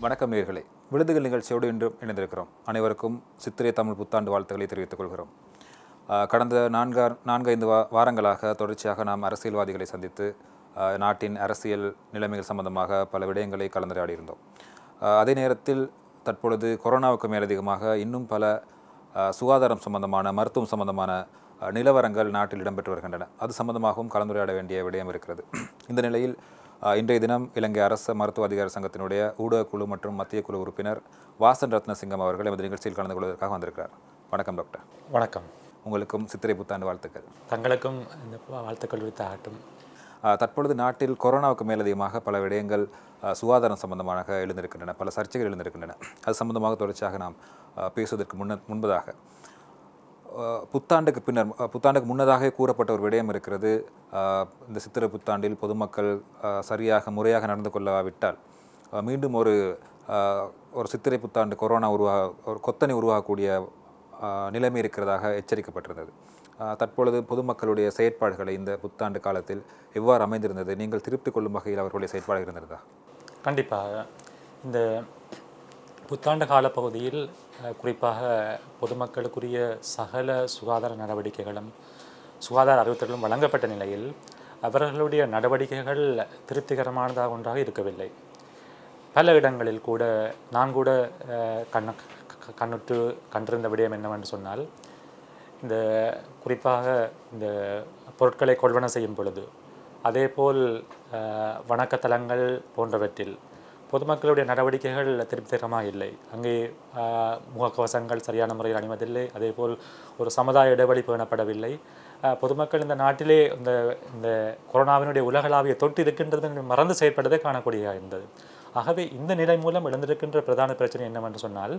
வணக்கம் நேர்களே விழுதுகள் நிகழ்ச்சியோடு இன்றும் இணைந்திருக்கிறோம் அனைவருக்கும் சித்திரை தமிழ் புத்தாண்டு வாழ்த்துக்களை தெரிவித்துக் கொள்கிறோம் ஆஹ் கடந்த நான்கா நான்கைந்து வா வாரங்களாக தொடர்ச்சியாக நாம் அரசியல்வாதிகளை சந்தித்து ஆஹ் நாட்டின் அரசியல் நிலைமைகள் சம்பந்தமாக பல விடயங்களை கலந்துரையாடியிருந்தோம் ஆஹ் அதே நேரத்தில் தற்பொழுது கொரோனாவுக்கு மேலதிகமாக இன்னும் பல ஆஹ் சுகாதாரம் சம்பந்தமான மருத்துவம் சம்பந்தமான ஆஹ் நிலவரங்கள் நாட்டில் இடம்பெற்று வருகின்றன அது சம்பந்தமாகவும் கலந்துரையாட வேண்டிய விடயம் இருக்கிறது இந்த நிலையில் ஆஹ் இன்றைய தினம் இலங்கை அரச மருத்துவ அதிகார சங்கத்தினுடைய ஊடக குழு மற்றும் மத்திய குழு உறுப்பினர் வாசன் ரத்னசிங்கம் அவர்கள் எமது நிகழ்ச்சியில் கலந்து கொள்வதற்காக வந்திருக்கிறார் வணக்கம் டாக்டர் வணக்கம் உங்களுக்கும் சித்திரை புத்தாண்டு வாழ்த்துக்கள் தங்களுக்கும் இந்த வாழ்த்துக்கள் விடுத்த ஆட்டும் ஆஹ் தற்பொழுது நாட்டில் கொரோனாவுக்கு மேலதிகமாக பல விடயங்கள் ஆஹ் சுகாதாரம் சம்பந்தமாக எழுந்திருக்கின்றன பல சர்ச்சைகள் எழுந்திருக்கின்றன அது சம்பந்தமாக தொடர்ச்சியாக நாம் ஆஹ் பேசுவதற்கு முன்ன முன்பதாக ஆஹ் புத்தாண்டுக்கு பின்னர் ஆஹ் புத்தாண்டுக்கு முன்னதாக கூறப்பட்ட ஒரு விடயம் இருக்கிறது ஆஹ் இந்த சித்திரை புத்தாண்டில் பொதுமக்கள் ஆஹ் சரியாக முறையாக நடந்து கொள்ளாவிட்டால் ஆஹ் மீண்டும் ஒரு ஆஹ் ஒரு சித்திரை புத்தாண்டு கொரோனா உருவாக ஒரு கொத்தனை உருவாகக்கூடிய ஆஹ் நிலைமை இருக்கிறதாக எச்சரிக்கப்பட்டிருந்தது ஆஹ் தற்பொழுது பொதுமக்களுடைய செயற்பாடுகளை இந்த புத்தாண்டு காலத்தில் எவ்வாறு அமைந்திருந்தது நீங்கள் திருப்தி கொள்ளும் வகையில் அவர்களுடைய செயற்பாடு இருந்திருந்தா கண்டிப்பாக இந்த புத்தாண்டு காலப்பகுதியில் அஹ், குறிப்பாக பொதுமக்களுக்குரிய சகல சுகாதார நடவடிக்கைகளும் சுகாதார அறிவுறுத்தல்களும் வழங்கப்பட்ட நிலையில் அவர்களுடைய நடவடிக்கைகள் திருப்திகரமானதாக ஒன்றாக இருக்கவில்லை பல இடங்களில் கூட நான் கூட அஹ், கண்ண க- கண்ணுற்று கண்டிருந்த விடயம் என்னவென்று சொன்னால் இந்த குறிப்பாக இந்த பொருட்களை கொள்வன செய்யும் பொழுது அதேபோல் அஹ், வணக்கத்தலங்கள் போன்றவற்றில் பொதுமக்களுடைய நடவடிக்கைகள் திருப்திகரமாக இல்லை அங்கே அஹ், முகக்கவசங்கள் சரியான முறையில் அணிவதில்லை அதேபோல் ஒரு சமுதாய இடைவெளி பேணப்படவில்லை அஹ், பொதுமக்கள் இந்த நாட்டிலே இந்த இந்த கொரோனாவினுடைய உலகளாவிய தொற்று இருக்கின்றது என்று மறந்து செயற்படுவதை காணக்கூடியதாக இருந்தது ஆகவே இந்த நிலை மூலம் எழுந்திருக்கின்ற பிரதான பிரச்சனை என்னவென்று சொன்னால்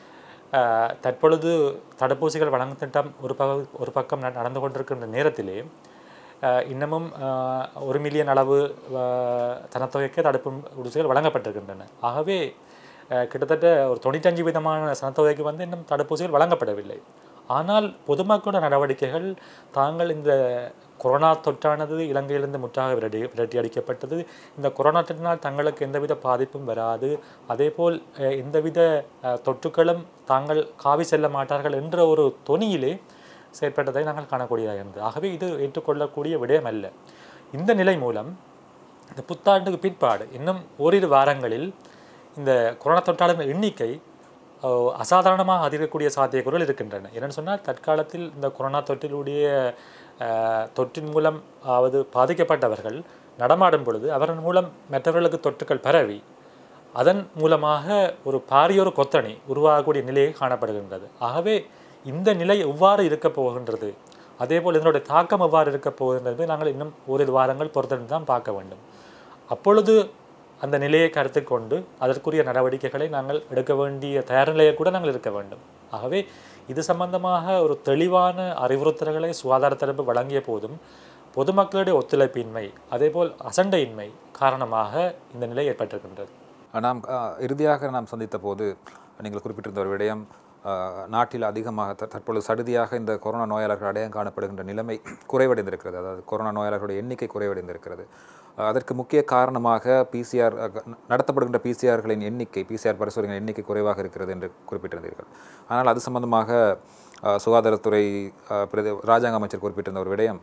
ஆஹ் தற்பொழுது தடுப்பூசிகள் வழங்கும் திட்டம் ஒரு பக ஒரு பக்கம் நட- நடந்து கொண்டிருக்கின்ற நேரத்திலே ஆஹ் இன்னமும் ஆஹ் ஒரு மில்லியன் அளவு ஆஹ் சனத்தொகைக்கு தடுப்பு ஊசிகள் வழங்கப்பட்டிருக்கின்றன ஆகவே ஆஹ் கிட்டத்தட்ட ஒரு தொண்ணூற்றஞ்சு விதமான சனத்தொகைக்கு வந்து இன்னும் தடுப்பூசிகள் வழங்கப்படவில்லை ஆனால் பொதுமக்களோட நடவடிக்கைகள் தாங்கள் இந்த கொரோனா தொற்றானது இலங்கையிலிருந்து முற்றாக விரட்டி விரட்டி அடிக்கப்பட்டது இந்த கொரோனா தொற்றினால் தங்களுக்கு எந்தவித பாதிப்பும் வராது அதேபோல் அஹ், எந்தவித அஹ், தொற்றுக்களும் தாங்கள் காவி செல்ல மாட்டார்கள் என்ற ஒரு தொனியிலே செயற்பட்டதை நாங்கள் காணக்கூடியதாக இருந்தது ஆகவே இது ஏற்றுக்கொள்ளக்கூடிய விடயம் அல்ல இந்த நிலை மூலம் இந்த புத்தாண்டுக்கு பிற்பாடு இன்னும் ஓரிரு வாரங்களில் இந்த கொரோனா தொற்றாளர் எண்ணிக்கை அஹ், அசாதாரணமாக அதிகரிக்கக்கூடிய சாத்தியக்கூறுகள் இருக்கின்றன என்னென்னு சொன்னால் தற்காலத்தில் இந்த கொரோனா தொற்றிலுடைய அஹ், தொற்றின் மூலம் அதாவது பாதிக்கப்பட்டவர்கள் நடமாடும் பொழுது அவர்கள் மூலம் மற்றவர்களுக்கு தொற்றுக்கள் பரவி அதன் மூலமாக ஒரு பாரியொரு கொத்தணி உருவாகக்கூடிய நிலையை காணப்படுகின்றது ஆகவே இந்த நிலை எவ்வாறு இருக்கப் போகின்றது அதேபோல் இதனுடைய தாக்கம் எவ்வாறு இருக்கப் போகின்றது நாங்கள் இன்னும் ஓரிரு வாரங்கள் பொறுத்திருந்து தான் பார்க்க வேண்டும் அப்பொழுது அந்த நிலையை கருத்தில் கொண்டு அதற்குரிய நடவடிக்கைகளை நாங்கள் எடுக்க வேண்டிய தயார் நிலையை கூட நாங்கள் இருக்க வேண்டும் ஆகவே இது சம்பந்தமாக ஒரு தெளிவான அறிவுறுத்தல்களை சுகாதார தரப்பு வழங்கிய போதும் பொதுமக்களுடைய ஒத்துழைப்பின்மை அதேபோல் அசண்டையின்மை காரணமாக இந்த நிலை ஏற்பட்டிருக்கின்றது நாம் ஆஹ், இறுதியாக நாம் சந்தித்த போது நீங்கள் குறிப்பிட்டிருந்த ஒரு விடயம் ஆஹ், நாட்டில் அதிகமாக த- தற்பொழுது சடுதியாக இந்த கொரோனா நோயாளர்கள் அடையாளம் காணப்படுகின்ற நிலைமை குறைவடைந்திருக்கிறது அதாவது கொரோனா நோயாளர்களுடைய எண்ணிக்கை குறைவடைந்திருக்கிறது ஆஹ், அதற்கு முக்கிய காரணமாக பிசிஆர் நடத்தப்படுகின்ற பிசிஆர்களின் எண்ணிக்கை பிசிஆர் பரிசோதனைகளின் எண்ணிக்கை குறைவாக இருக்கிறது என்று குறிப்பிட்டிருந்தீர்கள் ஆனால் அது சம்பந்தமாக ஆஹ், சுகாதாரத்துறை ஆஹ், பிரதி ராஜாங்க அமைச்சர் குறிப்பிட்டிருந்த ஒரு விடயம்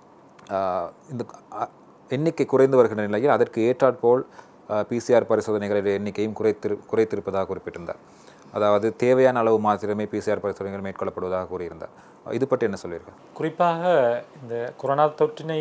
ஆஹ் இந்த அ- எண்ணிக்கை குறைந்து வருகின்ற நிலையில் அதற்கு ஏற்றாற்போல் பிசிஆர் பரிசோதனைகளின் எண்ணிக்கையும் குறைத்திரு குறைத்திருப்பதாக குறிப்பிட்டிருந்தார் அதாவது தேவையான அளவு மாத்திரமே பிசிஆர் பரிசோதனைகள் மேற்கொள்ளப்படுவதாக கூறியிருந்தார் இது பற்றி என்ன சொல்வீர்கள் குறிப்பாக இந்த கொரோனா தொற்றினை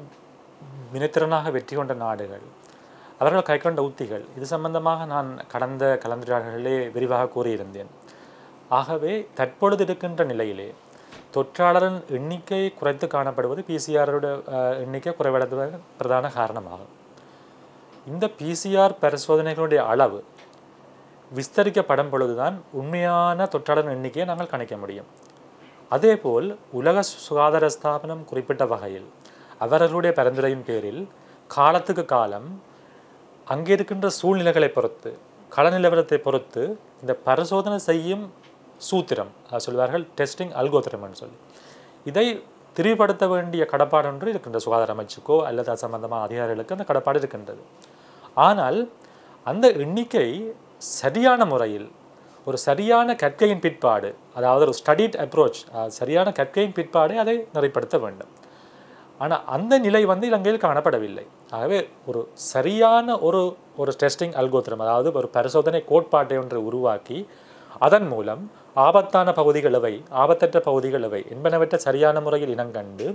வினைத்திறனாக வெற்றி கொண்ட நாடுகள் அவர்கள் கைக்கொண்ட உத்திகள் இது சம்பந்தமாக நான் கடந்த கலந்துரையாடல்களிலே விரிவாக கூறியிருந்தேன் ஆகவே தற்பொழுது இருக்கின்ற நிலையிலே தொற்றாளரின் எண்ணிக்கை குறைத்து காணப்படுவது பிசிஆரோட எண்ணிக்கை குறைவடைவதற்கு பிரதான காரணமாகும் இந்த பிசிஆர் பரிசோதனைகளுடைய அளவு விஸ்தரிக்கப்படும் பொழுதுதான் உண்மையான தொற்றாளர் எண்ணிக்கையை நாங்கள் கணிக்க முடியும் அதேபோல் உலக சுகாதார ஸ்தாபனம் குறிப்பிட்ட வகையில் அவர்களுடைய பரிந்துரையின் பேரில் காலத்துக்கு காலம் அங்கே இருக்கின்ற சூழ்நிலைகளை பொறுத்து கள நிலவரத்தை பொறுத்து இந்த பரிசோதனை செய்யும் சூத்திரம் அதாவது சொல்வார்கள் டெஸ்டிங் அல்கோத்திரம்னு சொல்லி இதை திரிவுபடுத்த வேண்டிய கடப்பாடு ஒன்று இருக்கின்ற சுகாதார அமைச்சுக்கோ அல்லது அது சம்பந்தமான அதிகாரிகளுக்கு அந்த கடப்பாடு இருக்கின்றது ஆனால் அந்த எண்ணிக்கை சரியான முறையில் ஒரு சரியான கற்கையின் பிற்பாடு அதாவது ஒரு ஸ்டடிட் அப்ரோச் சரியான கற்கையின் பிற்பாடு அதை நிறைப்படுத்த வேண்டும் ஆனால் அந்த நிலை வந்து இலங்கையில் காணப்படவில்லை ஆகவே ஒரு சரியான ஒரு ஒரு டெஸ்டிங் அல்கோத்திரம் அதாவது ஒரு பரிசோதனை கோட்பாட்டை ஒன்றை உருவாக்கி அதன் மூலம் ஆபத்தான பகுதிகள் எவை ஆபத்தற்ற பகுதிகள் எவை என்பனவற்றை சரியான முறையில் இனங்கண்டு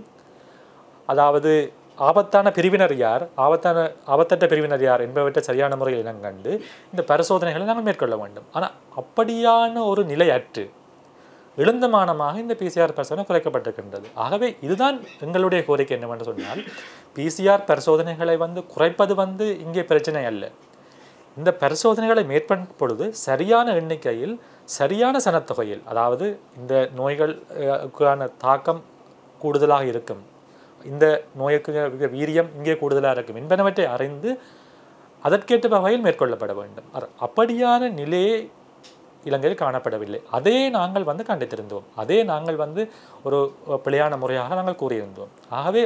அதாவது ஆபத்தான பிரிவினர் யார் ஆபத்தான ஆபத்தற்ற பிரிவினர் யார் என்பவற்றை சரியான முறையில் இனங்கண்டு இந்த பரிசோதனைகளை நாங்கள் மேற்கொள்ள வேண்டும் ஆனால் அப்படியான ஒரு நிலை அற்று எழுந்தமானமாக இந்த பிசிஆர் பரிசோதனை குறைக்கப்பட்டிருக்கின்றது ஆகவே இதுதான் எங்களுடைய கோரிக்கை என்னவென்று சொன்னால் பிசிஆர் பரிசோதனைகளை வந்து குறைப்பது வந்து இங்கே பிரச்சனை அல்ல இந்த பரிசோதனைகளை மேற்கொள்ளும் பொழுது சரியான எண்ணிக்கையில் சரியான சனத்தொகையில் அதாவது இந்த நோய்களுக்கான தாக்கம் கூடுதலாக இருக்கும் இந்த நோய்க்கு வீரியம் இங்கே கூடுதலாக இருக்கும் என்பனவற்றை அறிந்து அதற்கேற்ற வகையில் மேற்கொள்ளப்பட வேண்டும் அ- அப்படியான நிலையே இலங்கையில் காணப்படவில்லை அதே நாங்கள் வந்து கண்டித்திருந்தோம் அதே நாங்கள் வந்து ஒரு பிழையான முறையாக நாங்கள் கூறியிருந்தோம் ஆகவே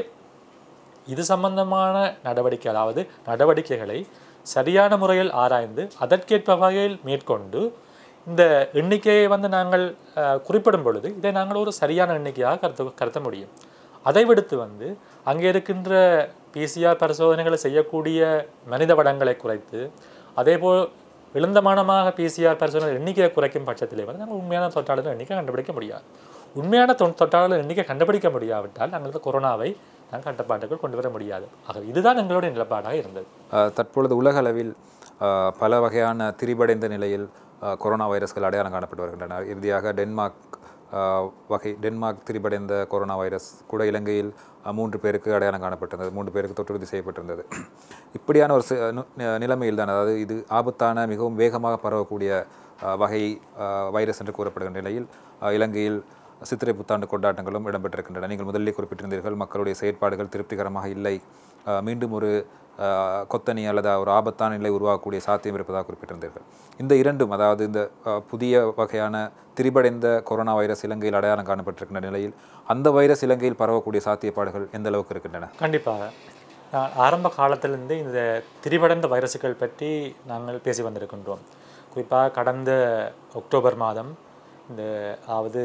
இது சம்பந்தமான நடவடிக்கை அதாவது நடவடிக்கைகளை சரியான முறையில் ஆராய்ந்து அதற்கேற்ப வகையில் மேற்கொண்டு இந்த எண்ணிக்கையை வந்து நாங்கள் அஹ், குறிப்பிடும் பொழுது இதை நாங்கள் ஒரு சரியான எண்ணிக்கையாக கருத்து கருத்த முடியும் அதை விடுத்து வந்து அங்கே இருக்கின்ற பிசிஆர் பரிசோதனைகளை செய்யக்கூடிய மனித வளங்களை குறைத்து அதேபோல் விழுந்தமானமாக பிசிஆர் பரிசோதனை எண்ணிக்கையை குறைக்கும் பட்சத்திலே வந்து நாங்கள் உண்மையான தொற்றாளர் எண்ணிக்கை கண்டுபிடிக்க முடியாது உண்மையான தொ- தொற்றாளர் எண்ணிக்கை கண்டுபிடிக்க முடியாவிட்டால் நாங்கள் இந்த கொரோனாவை நாங்கள் கட்டுப்பாட்டுக்குள் கொண்டு வர முடியாது ஆக இதுதான் எங்களுடைய நிலப்பாடாக இருந்தது அஹ், தற்பொழுது உலக அளவில் அஹ், பல வகையான திரிபடைந்த நிலையில் அஹ், கொரோனா வைரஸ்கள் அடையாளம் காணப்பட்டு வருகின்றன இறுதியாக டென்மார்க் அஹ், வகை டென்மார்க் திரிபடைந்த கொரோனா வைரஸ் கூட இலங்கையில் அஹ், மூன்று பேருக்கு அடையாளம் காணப்பட்டிருந்தது மூன்று பேருக்கு தொற்றுறுதி செய்யப்பட்டிருந்தது இப்படியான ஒரு சி- நு- நி- நிலைமையில் தான் அதாவது இது ஆபத்தான மிகவும் வேகமாக பரவக்கூடிய அஹ், வகை அஹ், வைரஸ் என்று கூறப்படுகின்ற நிலையில் அஹ், இலங்கையில் சித்திரை புத்தாண்டு கொண்டாட்டங்களும் இடம்பெற்றிருக்கின்றன நீங்கள் முதலிலே குறிப்பிட்டிருந்தீர்கள் மக்களுடைய செயற்பாடுகள் திருப்திகரமாக இல்லை அஹ், மீண்டும் ஒரு அஹ், கொத்தணி அல்லது ஒரு ஆபத்தான நிலை உருவாகக்கூடிய சாத்தியம் இருப்பதாக குறிப்பிட்டிருந்தீர்கள் இந்த இரண்டும் அதாவது இந்த அஹ், புதிய வகையான திரிபடைந்த கொரோனா வைரஸ் இலங்கையில் அடையாளம் காணப்பட்டிருக்கின்ற நிலையில் அந்த வைரஸ் இலங்கையில் பரவக்கூடிய சாத்தியப்பாடுகள் எந்த அளவுக்கு இருக்கின்றன கண்டிப்பாக நான் ஆரம்ப காலத்திலிருந்து இந்த திரிவடைந்த வைரசுகள் பற்றி நாங்கள் பேசி வந்திருக்கின்றோம் குறிப்பாக கடந்த அக்டோபர் மாதம் இந்த அதாவது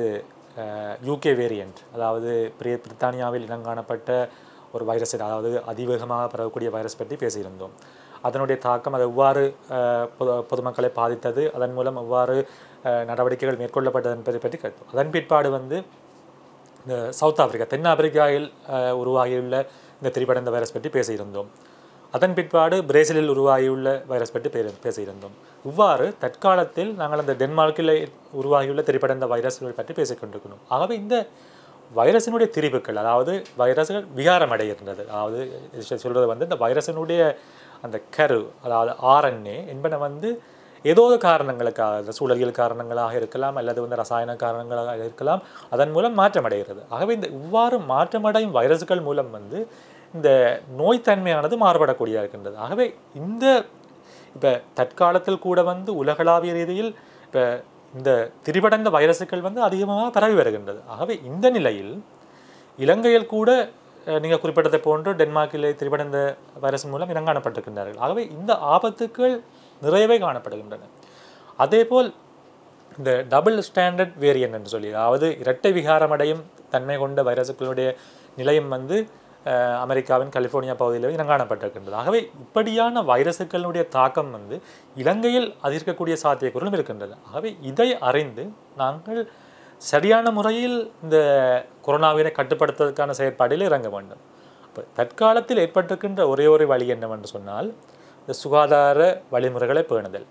யூகே வேரியண்ட் அதாவது பிரி பிரித்தானியாவில் இனங்காணப்பட்ட ஒரு வைரஸ் அதாவது அதிவேகமாக பரவக்கூடிய வைரஸ் பற்றி பேசியிருந்தோம் அதனுடைய தாக்கம் அது எவ்வாறு அஹ், பொது பொதுமக்களை பாதித்தது அதன் மூலம் எவ்வாறு அஹ், நடவடிக்கைகள் மேற்கொள்ளப்பட்டது என்பதை பற்றி கேட்டோம் அதன் பிற்பாடு வந்து இந்த சவுத் ஆப்பிரிக்கா தென் ஆப்பிரிக்காவில் அஹ், உருவாகியுள்ள இந்த திரிபடைந்த வைரஸ் பற்றி பேசியிருந்தோம் அதன் பிற்பாடு பிரேசிலில் உருவாகியுள்ள வைரஸ் பற்றி பே பேசியிருந்தோம் இவ்வாறு தற்காலத்தில் நாங்கள் அந்த டென்மார்க்கில் உருவாகியுள்ள திரிபடைந்த வைரஸ்கள் பற்றி பேசிக் கொண்டிருக்கிறோம் ஆகவே இந்த வைரஸினுடைய திரிவுகள் அதாவது வைரஸ்கள் விகாரம் அடைகின்றது அதாவது சொல்கிறது வந்து இந்த வைரஸினுடைய அந்த கரு அதாவது ஆர்என்ஏ என்பன வந்து ஏதோ ஒரு காரணங்களுக்காக இந்த சூழலியல் காரணங்களாக இருக்கலாம் அல்லது வந்து ரசாயன காரணங்களாக இருக்கலாம் அதன் மூலம் மாற்றமடைகிறது ஆகவே இந்த இவ்வாறு மாற்றமடையும் வைரஸ்கள் மூலம் வந்து இந்த நோய்த்தன்மையானது மாறுபடக்கூடியதாக இருக்கின்றது ஆகவே இந்த இப்போ தற்காலத்தில் கூட வந்து உலகளாவிய ரீதியில் இப்போ இந்த திரிபடைந்த வைரசுகள் வந்து அதிகமாக பரவி வருகின்றது ஆகவே இந்த நிலையில் இலங்கையில் கூட நீங்கள் குறிப்பிட்டதை போன்று டென்மார்க்கில் திரிபடைந்த வைரஸ் மூலம் இனங்காணப்பட்டிருக்கின்றார்கள் ஆகவே இந்த ஆபத்துக்கள் நிறையவே காணப்படுகின்றன அதேபோல் இந்த டபுள் ஸ்டாண்டர்ட் வேரியன்ட் என்று சொல்லி அதாவது இரட்டை விகாரமடையும் தன்மை கொண்ட வைரசுகளுடைய நிலையம் வந்து அஹ், அமெரிக்காவின் கலிஃபோர்னியா பகுதியில் இனங்காணப்பட்டிருக்கின்றது ஆகவே இப்படியான வைரசுகளுடைய தாக்கம் வந்து இலங்கையில் அதிர்க்கக்கூடிய சாத்தியக்கூறுகளும் இருக்கின்றது ஆகவே இதை அறிந்து நாங்கள் சரியான முறையில் இந்த கொரோனாவினை கட்டுப்படுத்துவதற்கான செயற்பாட்டில் இறங்க வேண்டும் அப்போ தற்காலத்தில் ஏற்பட்டிருக்கின்ற ஒரே ஒரு வழி என்னவென்று சொன்னால் இந்த சுகாதார வழிமுறைகளை பேணுதல்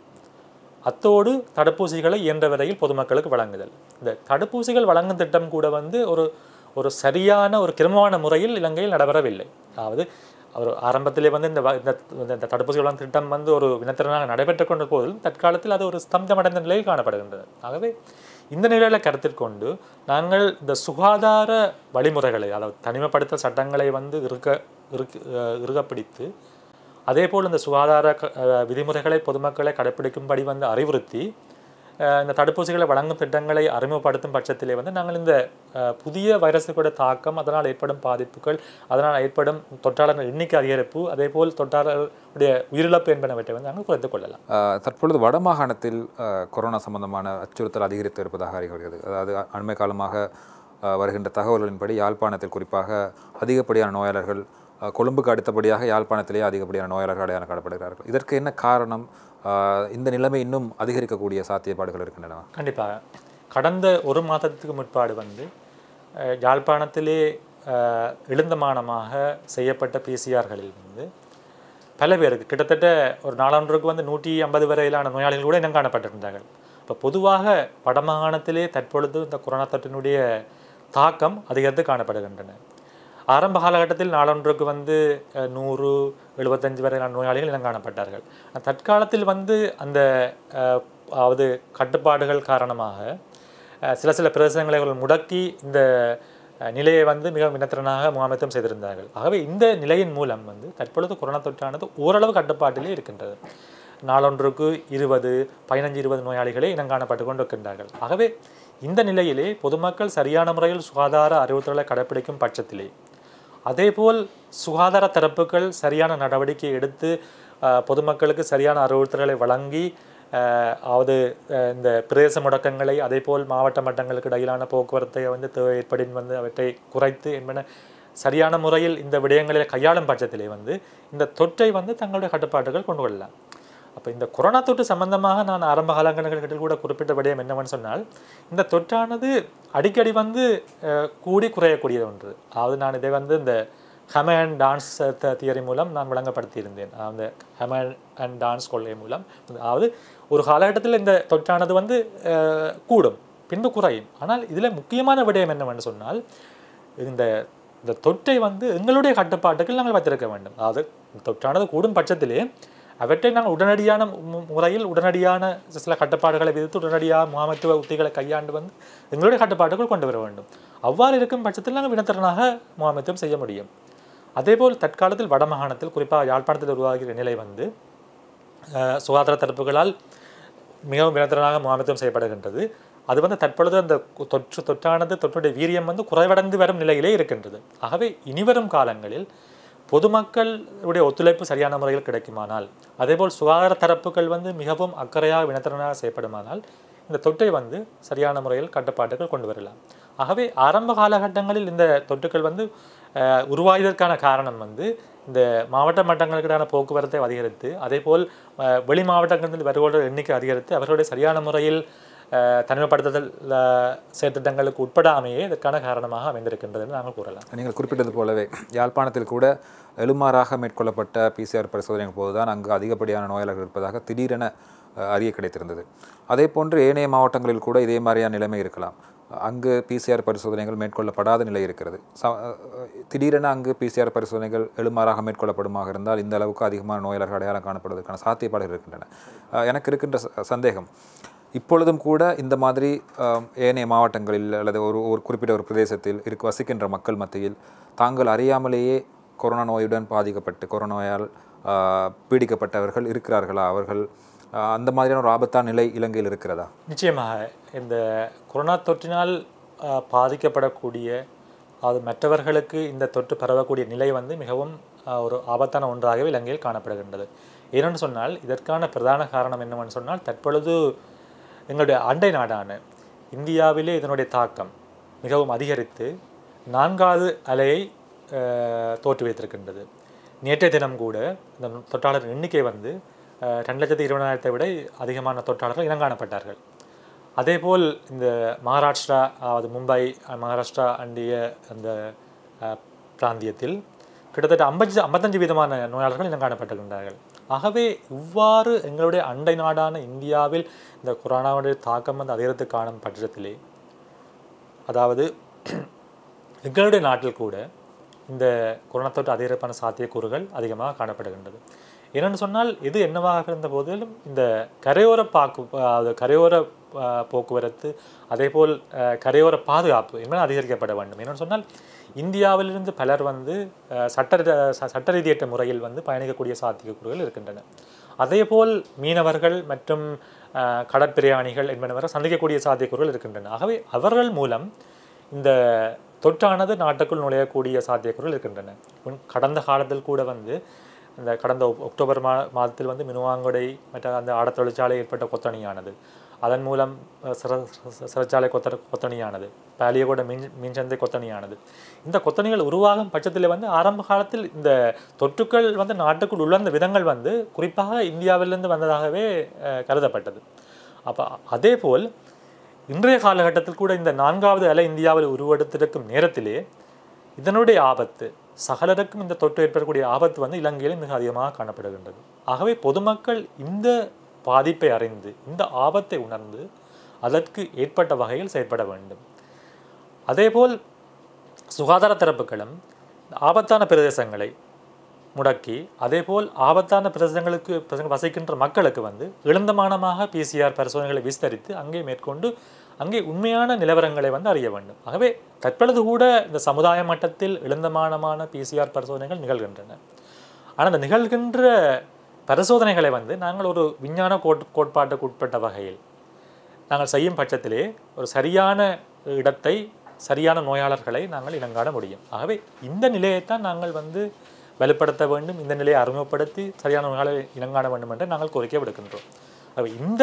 அத்தோடு தடுப்பூசிகளை இயன்ற வரையில் பொதுமக்களுக்கு வழங்குதல் இந்த தடுப்பூசிகள் வழங்கும் திட்டம் கூட வந்து ஒரு ஒரு சரியான ஒரு கிரமமான முறையில் இலங்கையில் நடைபெறவில்லை அதாவது ஒரு ஆரம்பத்திலே வந்து இந்த வ- இந்த இந்த தடுப்பூசி வழங்கும் திட்டம் வந்து ஒரு வினத்திறனாக நடைபெற்று கொண்ட போதிலும் தற்காலத்தில் அது ஒரு ஸ்தம்பமடைந்த நிலையில் காணப்படுகின்றது ஆகவே இந்த நிலையில் கருத்தில் கொண்டு நாங்கள் இந்த சுகாதார வழிமுறைகளை அதாவது தனிமைப்படுத்தல் சட்டங்களை வந்து இருக்க இருக்க அஹ் இறுகப்பிடித்து அதேபோல் இந்த சுகாதார க- அஹ் விதிமுறைகளை பொதுமக்களை கடைப்பிடிக்கும்படி வந்து அறிவுறுத்தி அஹ், இந்த தடுப்பூசிகளை வழங்கும் திட்டங்களை அறிமுகப்படுத்தும் பட்சத்திலே வந்து நாங்கள் இந்த அஹ், புதிய வைரஸுகளோட தாக்கம் அதனால் ஏற்படும் பாதிப்புகள் அதனால் ஏற்படும் தொற்றாளர்கள் எண்ணிக்கை அதிகரிப்பு அதேபோல் தொற்றாளர்களுடைய உயிரிழப்பு என்பனவற்றை வந்து நாங்கள் குறைத்துக் கொள்ளலாம் ஆஹ் தற்பொழுது வடமாகாணத்தில் ஆஹ் கொரோனா சம்பந்தமான அச்சுறுத்தல் அதிகரித்து இருப்பதாக அறிய வருகிறது அதாவது அ- அண்மை காலமாக ஆஹ் வருகின்ற தகவல்களின்படி யாழ்ப்பாணத்தில் குறிப்பாக அதிகப்படியான நோயாளர்கள் ஆஹ் கொழும்புக்கு அடுத்தபடியாக யாழ்ப்பாணத்திலேயே அதிகப்படியான நோயாளர்கள் அடையாளம் காணப்படுகிறார்கள் இதற்கு என்ன காரணம் ஆஹ் இந்த நிலைமை இன்னும் அதிகரிக்கக்கூடிய சாத்தியப்பாடுகள் இருக்கின்றன கண்டிப்பாக கடந்த ஒரு மாதத்துக்கு முற்பாடு வந்து அஹ், யாழ்ப்பாணத்திலே அஹ், எழுந்தமானமாக செய்யப்பட்ட பிசிஆர்களில் வந்து பல பேருக்கு கிட்டத்தட்ட ஒரு நாளாண்டுக்கு வந்து நூற்றி ஐம்பது வரையிலான நோயாளிகள் கூட இனம் காணப்பட்டிருந்தார்கள் இப்போ பொதுவாக வடமாகாணத்திலே தற்பொழுது இந்த கொரோனா தொற்றினுடைய தாக்கம் அதிகரித்து காணப்படுகின்றன ஆரம்ப காலகட்டத்தில் நாளொன்றுக்கு வந்து அஹ், நூறு எழுபத்தஞ்சு வரையிலான நோயாளிகள் இனம் காணப்பட்டார்கள் ஆனா, தற்காலத்தில் வந்து அந்த அஹ், அதாவது கட்டுப்பாடுகள் காரணமாக அஹ், சில சில பிரதேசங்களை அவர்கள் முடக்கி இந்த அஹ், நிலையை வந்து மிக வினத்திறனாக முகாமைத்துவம் செய்திருந்தார்கள் ஆகவே இந்த நிலையின் மூலம் வந்து தற்பொழுது கொரோனா தொற்றானது ஓரளவு கட்டுப்பாட்டிலே இருக்கின்றது நாளொன்றுக்கு இருபது பதினஞ்சு இருபது நோயாளிகளே இனங்காணப்பட்டு கொண்டு இருக்கின்றார்கள் ஆகவே இந்த நிலையிலே பொதுமக்கள் சரியான முறையில் சுகாதார அறிவுறுத்தல்களை கடைப்பிடிக்கும் பட்சத்திலே அதேபோல் சுகாதார தரப்புகள் சரியான நடவடிக்கை எடுத்து அஹ், பொதுமக்களுக்கு சரியான அறிவுறுத்தல்களை வழங்கி அஹ், அதாவது அஹ், இந்த பிரதேச முடக்கங்களை அதேபோல் மாவட்ட மட்டங்களுக்கு இடையிலான போக்குவரத்தை வந்து தேவை ஏற்படின் வந்து அவற்றை குறைத்து என்பன சரியான முறையில் இந்த விடயங்களை கையாளும் பட்சத்திலே வந்து இந்த தொற்றை வந்து தங்களுடைய கட்டுப்பாட்டுகள் கொண்டு வரலாம் அப்போ இந்த கொரோனா தொற்று சம்பந்தமாக நான் ஆரம்ப காலகட்டங்களில் கூட குறிப்பிட்ட விடயம் என்னவென்னு சொன்னால் இந்த தொற்றானது அடிக்கடி வந்து அஹ், கூடி குறையக்கூடியது ஒன்று அதாவது நான் இதை வந்து இந்த ஹெம அண்ட் டான்ஸ் தியரி மூலம் நான் விளங்கப்படுத்தியிருந்தேன் அந்த ஹெம அண்ட் டான்ஸ் கொள்கை மூலம் அதாவது ஒரு காலகட்டத்தில் இந்த தொற்றானது வந்து அஹ், கூடும் பின்பு குறையும் ஆனால் இதில் முக்கியமான விடயம் என்னவென்று சொன்னால் இந்த இந்த தொற்றை வந்து எங்களுடைய கட்டுப்பாட்டுக்கு நாங்கள் வைத்திருக்க வேண்டும் அதாவது இந்த தொற்றானது கூடும் பட்சத்திலே அவற்றை நாங்கள் உடனடியான மு- முறையில் உடனடியான சில கட்டுப்பாடுகளை விதித்து உடனடியாக முகாமைத்துவ உத்திகளை கையாண்டு வந்து எங்களுடைய கட்டுப்பாட்டுக்குள் கொண்டு வர வேண்டும் அவ்வாறு இருக்கும் பட்சத்தில் நாங்கள் வினத்திறனாக முகாமைத்துவம் செய்ய முடியும் அதேபோல் தற்காலத்தில் வடமாகாணத்தில் குறிப்பாக யாழ்ப்பாணத்தில் உருவாகிற நிலை வந்து அஹ், சுகாதார தரப்புகளால் மிகவும் வினத்திறனாக முகாமைத்துவம் செய்யப்படுகின்றது அது வந்து தற்பொழுது அந்த கு- தொற்று தொற்றானது தொற்றுடைய வீரியம் வந்து குறைவடைந்து வரும் நிலையிலே இருக்கின்றது ஆகவே இனிவரும் காலங்களில் பொதுமக்களுடைய ஒத்துழைப்பு சரியான முறையில் கிடைக்குமானால் அதேபோல் சுகாதார தரப்புகள் வந்து மிகவும் அக்கறையாக வினத்திறனாக செய்யப்படுமானால் இந்த தொற்றை வந்து சரியான முறையில் கட்டுப்பாட்டுகள் கொண்டு வரலாம் ஆகவே ஆரம்ப காலகட்டங்களில் இந்த தொற்றுக்கள் வந்து அஹ், உருவாயதற்கான காரணம் வந்து இந்த மாவட்ட மட்டங்களுக்கான போக்குவரத்தை அதிகரித்து அதேபோல் அஹ், வெளி மாவட்டங்களில் வருவோர் எண்ணிக்கை அதிகரித்து அவர்களுடைய சரியான முறையில் அஹ், தனிமைப்படுத்துதல் அஹ், செயற்திட்டங்களுக்கு உட்படாமையே இதற்கான காரணமாக அமைந்திருக்கின்றது என்று நாங்கள் கூறலாம் நீங்கள் குறிப்பிட்டது போலவே யாழ்ப்பாணத்தில் கூட எழுமாறாக மேற்கொள்ளப்பட்ட பிசிஆர் பரிசோதனையின் போதுதான் அங்கு அதிகப்படியான நோயாளர்கள் இருப்பதாக திடீரென அஹ், அறிய கிடைத்திருந்தது அதே போன்று ஏனைய மாவட்டங்களில் கூட இதே மாதிரியான நிலைமை இருக்கலாம் அங்கு பிசிஆர் பரிசோதனைகள் மேற்கொள்ளப்படாத நிலை இருக்கிறது ச- அஹ், திடீரென அங்கு பிசிஆர் பரிசோதனைகள் எழுமாறாக மேற்கொள்ளப்படுமாக இருந்தால் இந்த அளவுக்கு அதிகமான நோயாளர்கள் அடையாளம் காணப்படுவதற்கான சாத்தியப்பாடுகள் இருக்கின்றன அஹ், எனக்கு இருக்கின்ற ச- சந்தேகம் இப்பொழுதும் கூட இந்த மாதிரி ஆம், ஏனைய மாவட்டங்களில் அல்லது ஒரு ஒரு குறிப்பிட்ட ஒரு பிரதேசத்தில் இருக்க வசிக்கின்ற மக்கள் மத்தியில் தாங்கள் அறியாமலேயே கொரோனா நோயுடன் பாதிக்கப்பட்டு கொரோனா நோயால் ஆ, பீடிக்கப்பட்டவர்கள் இருக்கிறார்களா அவர்கள் ஆ, அந்த மாதிரியான ஒரு ஆபத்தான நிலை இலங்கையில் இருக்கிறதா நிச்சயமாக இந்த கொரோனா தொற்றினால் அஹ், பாதிக்கப்படக்கூடிய அது மற்றவர்களுக்கு இந்த தொற்று பரவக்கூடிய நிலை வந்து மிகவும் அஹ், ஒரு ஆபத்தான ஒன்றாகவே இலங்கையில் காணப்படுகின்றது ஏனென்று சொன்னால் இதற்கான பிரதான காரணம் என்னவென்று சொன்னால் தற்பொழுது எங்களுடைய அண்டை நாடான இந்தியாவிலே இதனுடைய தாக்கம் மிகவும் அதிகரித்து நான்காவது அலையை அஹ், தோற்றுவித்திருக்கின்றது நேற்றைய தினம் கூட இந்த தொற்றாளர் எண்ணிக்கை வந்து அஹ், ரெண்டு லட்சத்தி இருபதாயிரத்தை விட அதிகமான தொற்றாளர்கள் இனங்காணப்பட்டார்கள் அதேபோல் இந்த மகாராஷ்டிரா அதாவது மும்பை அஹ், மகாராஷ்டிரா அண்டிய அந்த அஹ், பிராந்தியத்தில் கிட்டத்தட்ட ஐம்பது ஐம்பத்தஞ்சு விதமான நோயாளர்கள் இனம் காணப்பட்டிருக்கின்றார்கள் ஆகவே இவ்வாறு எங்களுடைய அண்டை நாடான இந்தியாவில் இந்த கொரோனாவுடைய தாக்கம் வந்து அதிகரித்து காணும் பட்சத்திலே அதாவது எங்களுடைய நாட்டில் கூட இந்த கொரோனா தொற்று அதிகரிப்பான சாத்தியக்கூறுகள் அதிகமாக காணப்படுகின்றது ஏனென்று சொன்னால் இது என்னவாக இருந்த போதிலும் இந்த கரையோர பாக்கு அதாவது கரையோர அஹ், போக்குவரத்து அதேபோல் அஹ், கரையோர பாதுகாப்பு என்பது அதிகரிக்கப்பட வேண்டும் ஏனென்று சொன்னால் இந்தியாவிலிருந்து பலர் வந்து அஹ், சட்ட ச- சட்ட ரீதியற்ற முறையில் வந்து பயணிக்கக்கூடிய சாத்தியக்கூறுகள் இருக்கின்றன அதேபோல் மீனவர்கள் மற்றும் அஹ், கடற்பிரயாணிகள் என்பனவரை சந்திக்கக்கூடிய சாத்தியக்கூறுகள் இருக்கின்றன ஆகவே அவர்கள் மூலம் இந்த தொற்றானது நாட்டுக்குள் நுழையக்கூடிய சாத்தியக்கூறுகள் இருக்கின்றன முன் கடந்த காலத்தில் கூட வந்து இந்த கடந்த ஒக்- அக்டோபர் மா மாதத்தில் வந்து மினுவாங்குடை மற்ற அந்த ஆடத் தொழிற்சாலை ஏற்பட்ட கொத்தணியானது அதன் மூலம் அஹ், சிற சிற- சிறைச்சாலை கொத்த கொத்தணியானது பாலியகோட மின் மின்சந்தை கொத்தணியானது இந்த கொத்தணிகள் உருவாகும் பட்சத்தில் வந்து ஆரம்ப காலத்தில் இந்த தொற்றுக்கள் வந்து நாட்டுக்குள் உள்ள விதங்கள் வந்து குறிப்பாக இந்தியாவிலிருந்து வந்ததாகவே அஹ், கருதப்பட்டது அப்போ அதே போல் இன்றைய காலகட்டத்தில் கூட இந்த நான்காவது அலை இந்தியாவில் உருவெடுத்திருக்கும் நேரத்திலே இதனுடைய ஆபத்து சகலருக்கும் இந்த தொற்று ஏற்படக்கூடிய ஆபத்து வந்து இலங்கையில் மிக அதிகமாக காணப்படுகின்றது ஆகவே பொதுமக்கள் இந்த பாதிப்பை அறிந்து இந்த ஆபத்தை உணர்ந்து அதற்கு ஏற்பட்ட வகையில் செயற்பட வேண்டும் அதேபோல் சுகாதார தரப்புகளும் ஆபத்தான பிரதேசங்களை முடக்கி அதேபோல் ஆபத்தான பிரதேசங்களுக்கு பிரதேசங்கள் வசிக்கின்ற மக்களுக்கு வந்து இழந்தமானமாக பிசிஆர் பரிசோதனைகளை விஸ்தரித்து அங்கே மேற்கொண்டு அங்கே உண்மையான நிலவரங்களை வந்து அறிய வேண்டும் ஆகவே தற்பொழுது கூட இந்த சமுதாய மட்டத்தில் இழந்தமானமான பிசிஆர் பரிசோதனைகள் நிகழ்கின்றன ஆனால் அந்த நிகழ்கின்ற பரிசோதனைகளை வந்து நாங்கள் ஒரு விஞ்ஞான கோட் கோட்பாட்டுக்கு உட்பட்ட வகையில் நாங்கள் செய்யும் பட்சத்திலே ஒரு சரியான இடத்தை சரியான நோயாளர்களை நாங்கள் இனங்காண முடியும் ஆகவே இந்த நிலையைத்தான் நாங்கள் வந்து வலுப்படுத்த வேண்டும் இந்த நிலையை அறிமுகப்படுத்தி சரியான நோயாளரை இனங்காண வேண்டும் என்று நாங்கள் கோரிக்கை விடுக்கின்றோம் ஆகவே இந்த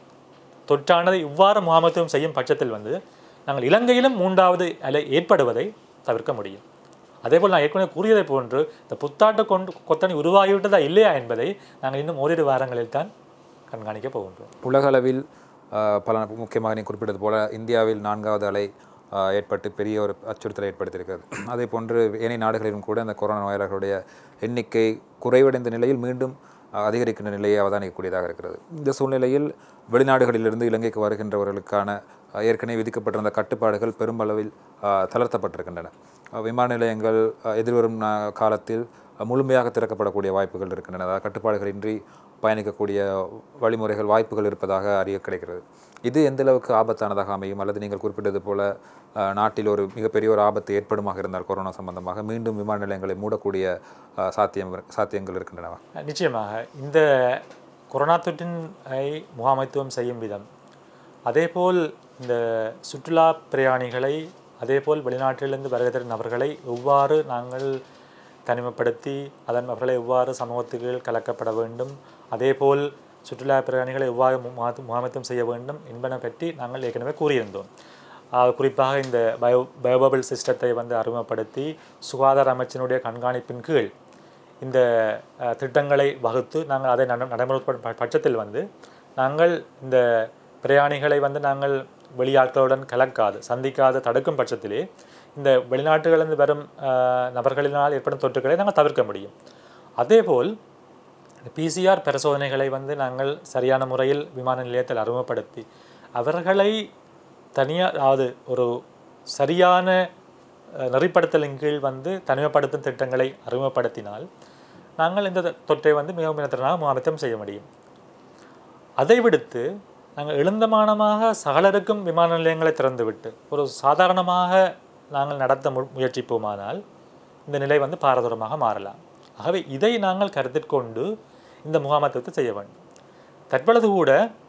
தொற்றானது இவ்வாறு முகாமத்துவம் செய்யும் பட்சத்தில் வந்து நாங்கள் இலங்கையிலும் மூன்றாவது அலை ஏற்படுவதை தவிர்க்க முடியும் அதேபோல் நான் ஏற்கனவே கூறியதை போன்று இந்த புத்தாட்டு கொண்டு கொத்தணி உருவாகிவிட்டதா இல்லையா என்பதை நாங்கள் இன்னும் ஓரிரு வாரங்களில் தான் கண்காணிக்க போகின்றோம் உலக அளவில் ஆஹ், பல முக்கியமாக நீ குறிப்பிட்டது போல இந்தியாவில் நான்காவது அலை ஆஹ், ஏற்பட்டு பெரிய ஒரு அச்சுறுத்தலை ஏற்படுத்தியிருக்கிறது அதே போன்று ஏனைய நாடுகளிலும் கூட இந்த கொரோனா நோயாளர்களுடைய எண்ணிக்கை குறைவடைந்த நிலையில் மீண்டும் ஆஹ், அதிகரிக்கின்ற நிலையை அவதானிக்கக்கூடியதாக இருக்கிறது இந்த சூழ்நிலையில் வெளிநாடுகளிலிருந்து இலங்கைக்கு வருகின்றவர்களுக்கான ஆஹ், ஏற்கனவே விதிக்கப்பட்டிருந்த கட்டுப்பாடுகள் பெருமளவில் ஆஹ், தளர்த்தப்பட்டிருக்கின்றன ஆஹ், விமான நிலையங்கள் ஆஹ், எதிர்வரும் நா- காலத்தில் ஆஹ், முழுமையாக திறக்கப்படக்கூடிய வாய்ப்புகள் இருக்கின்றன அதாவது கட்டுப்பாடுகளின்றி பயணிக்கக்கூடிய வழிமுறைகள் வாய்ப்புகள் இருப்பதாக அறிய கிடைக்கிறது இது எந்த அளவுக்கு ஆபத்தானதாக அமையும் அல்லது நீங்கள் குறிப்பிட்டது போல ஆஹ், நாட்டில் ஒரு மிகப்பெரிய ஒரு ஆபத்து ஏற்படுமாக இருந்தால் கொரோனா சம்பந்தமாக மீண்டும் விமான நிலையங்களை மூடக்கூடிய ஆஹ், சாத்தியம் சாத்தியங்கள் இருக்கின்றனவா நிச்சயமாக இந்த கொரோனா தொற்றினை முகாமைத்துவம் செய்யும் விதம் அதேபோல் இந்த சுற்றுலா பிரயாணிகளை அதேபோல் வெளிநாட்டிலிருந்து வருகை தரும் நபர்களை எவ்வாறு நாங்கள் தனிமைப்படுத்தி அதன் அவர்களை எவ்வாறு சமூகத்துக்கு கலக்கப்பட வேண்டும் அதேபோல் சுற்றுலா பிரயாணிகளை எவ்வாறு முகாத்து- முகாமைத்துவம் செய்ய வேண்டும் என்பன பற்றி நாங்கள் ஏற்கனவே கூறியிருந்தோம் ஆஹ் குறிப்பாக இந்த பயோ பயோபபிள் சிஸ்டத்தை வந்து அறிமுகப்படுத்தி சுகாதார அமைச்சினுடைய கண்காணிப்பின் கீழ் இந்த அஹ், திட்டங்களை வகுத்து நாங்கள் அதை நட நடைமுறைப்படுத்தும் பட்சத்தில் வந்து நாங்கள் இந்த பிரயாணிகளை வந்து நாங்கள் வெளியாட்களுடன் கலக்காது சந்திக்காது தடுக்கும் பட்சத்திலே இந்த வெளிநாட்டுகளிலிருந்து வரும் அஹ், நபர்களினால் ஏற்படும் தொற்றுகளை நாங்கள் தவிர்க்க முடியும் அதேபோல் பிசிஆர் பரிசோதனைகளை வந்து நாங்கள் சரியான முறையில் விமான நிலையத்தில் அறிமுகப்படுத்தி அவர்களை தனியாக அதாவது ஒரு சரியான அஹ், நெறிப்படுத்தலின் கீழ் வந்து தனிமைப்படுத்தும் திட்டங்களை அறிமுகப்படுத்தினால் நாங்கள் இந்த தொற்றை வந்து மிகவும் இனத்திறனாக முகாமித்தம் செய்ய முடியும் அதை விடுத்து நாங்கள் எழுந்தமானமாக சகலருக்கும் விமான நிலையங்களை திறந்துவிட்டு ஒரு சாதாரணமாக நாங்கள் நடத்த மு முயற்சிப்போமானால் இந்த நிலை வந்து பாரதூரமாக மாறலாம் ஆகவே இதை நாங்கள் கருத்திற்கொண்டு இந்த முகாமத்துவத்தை செய்ய வேண்டும் தற்பொழுது கூட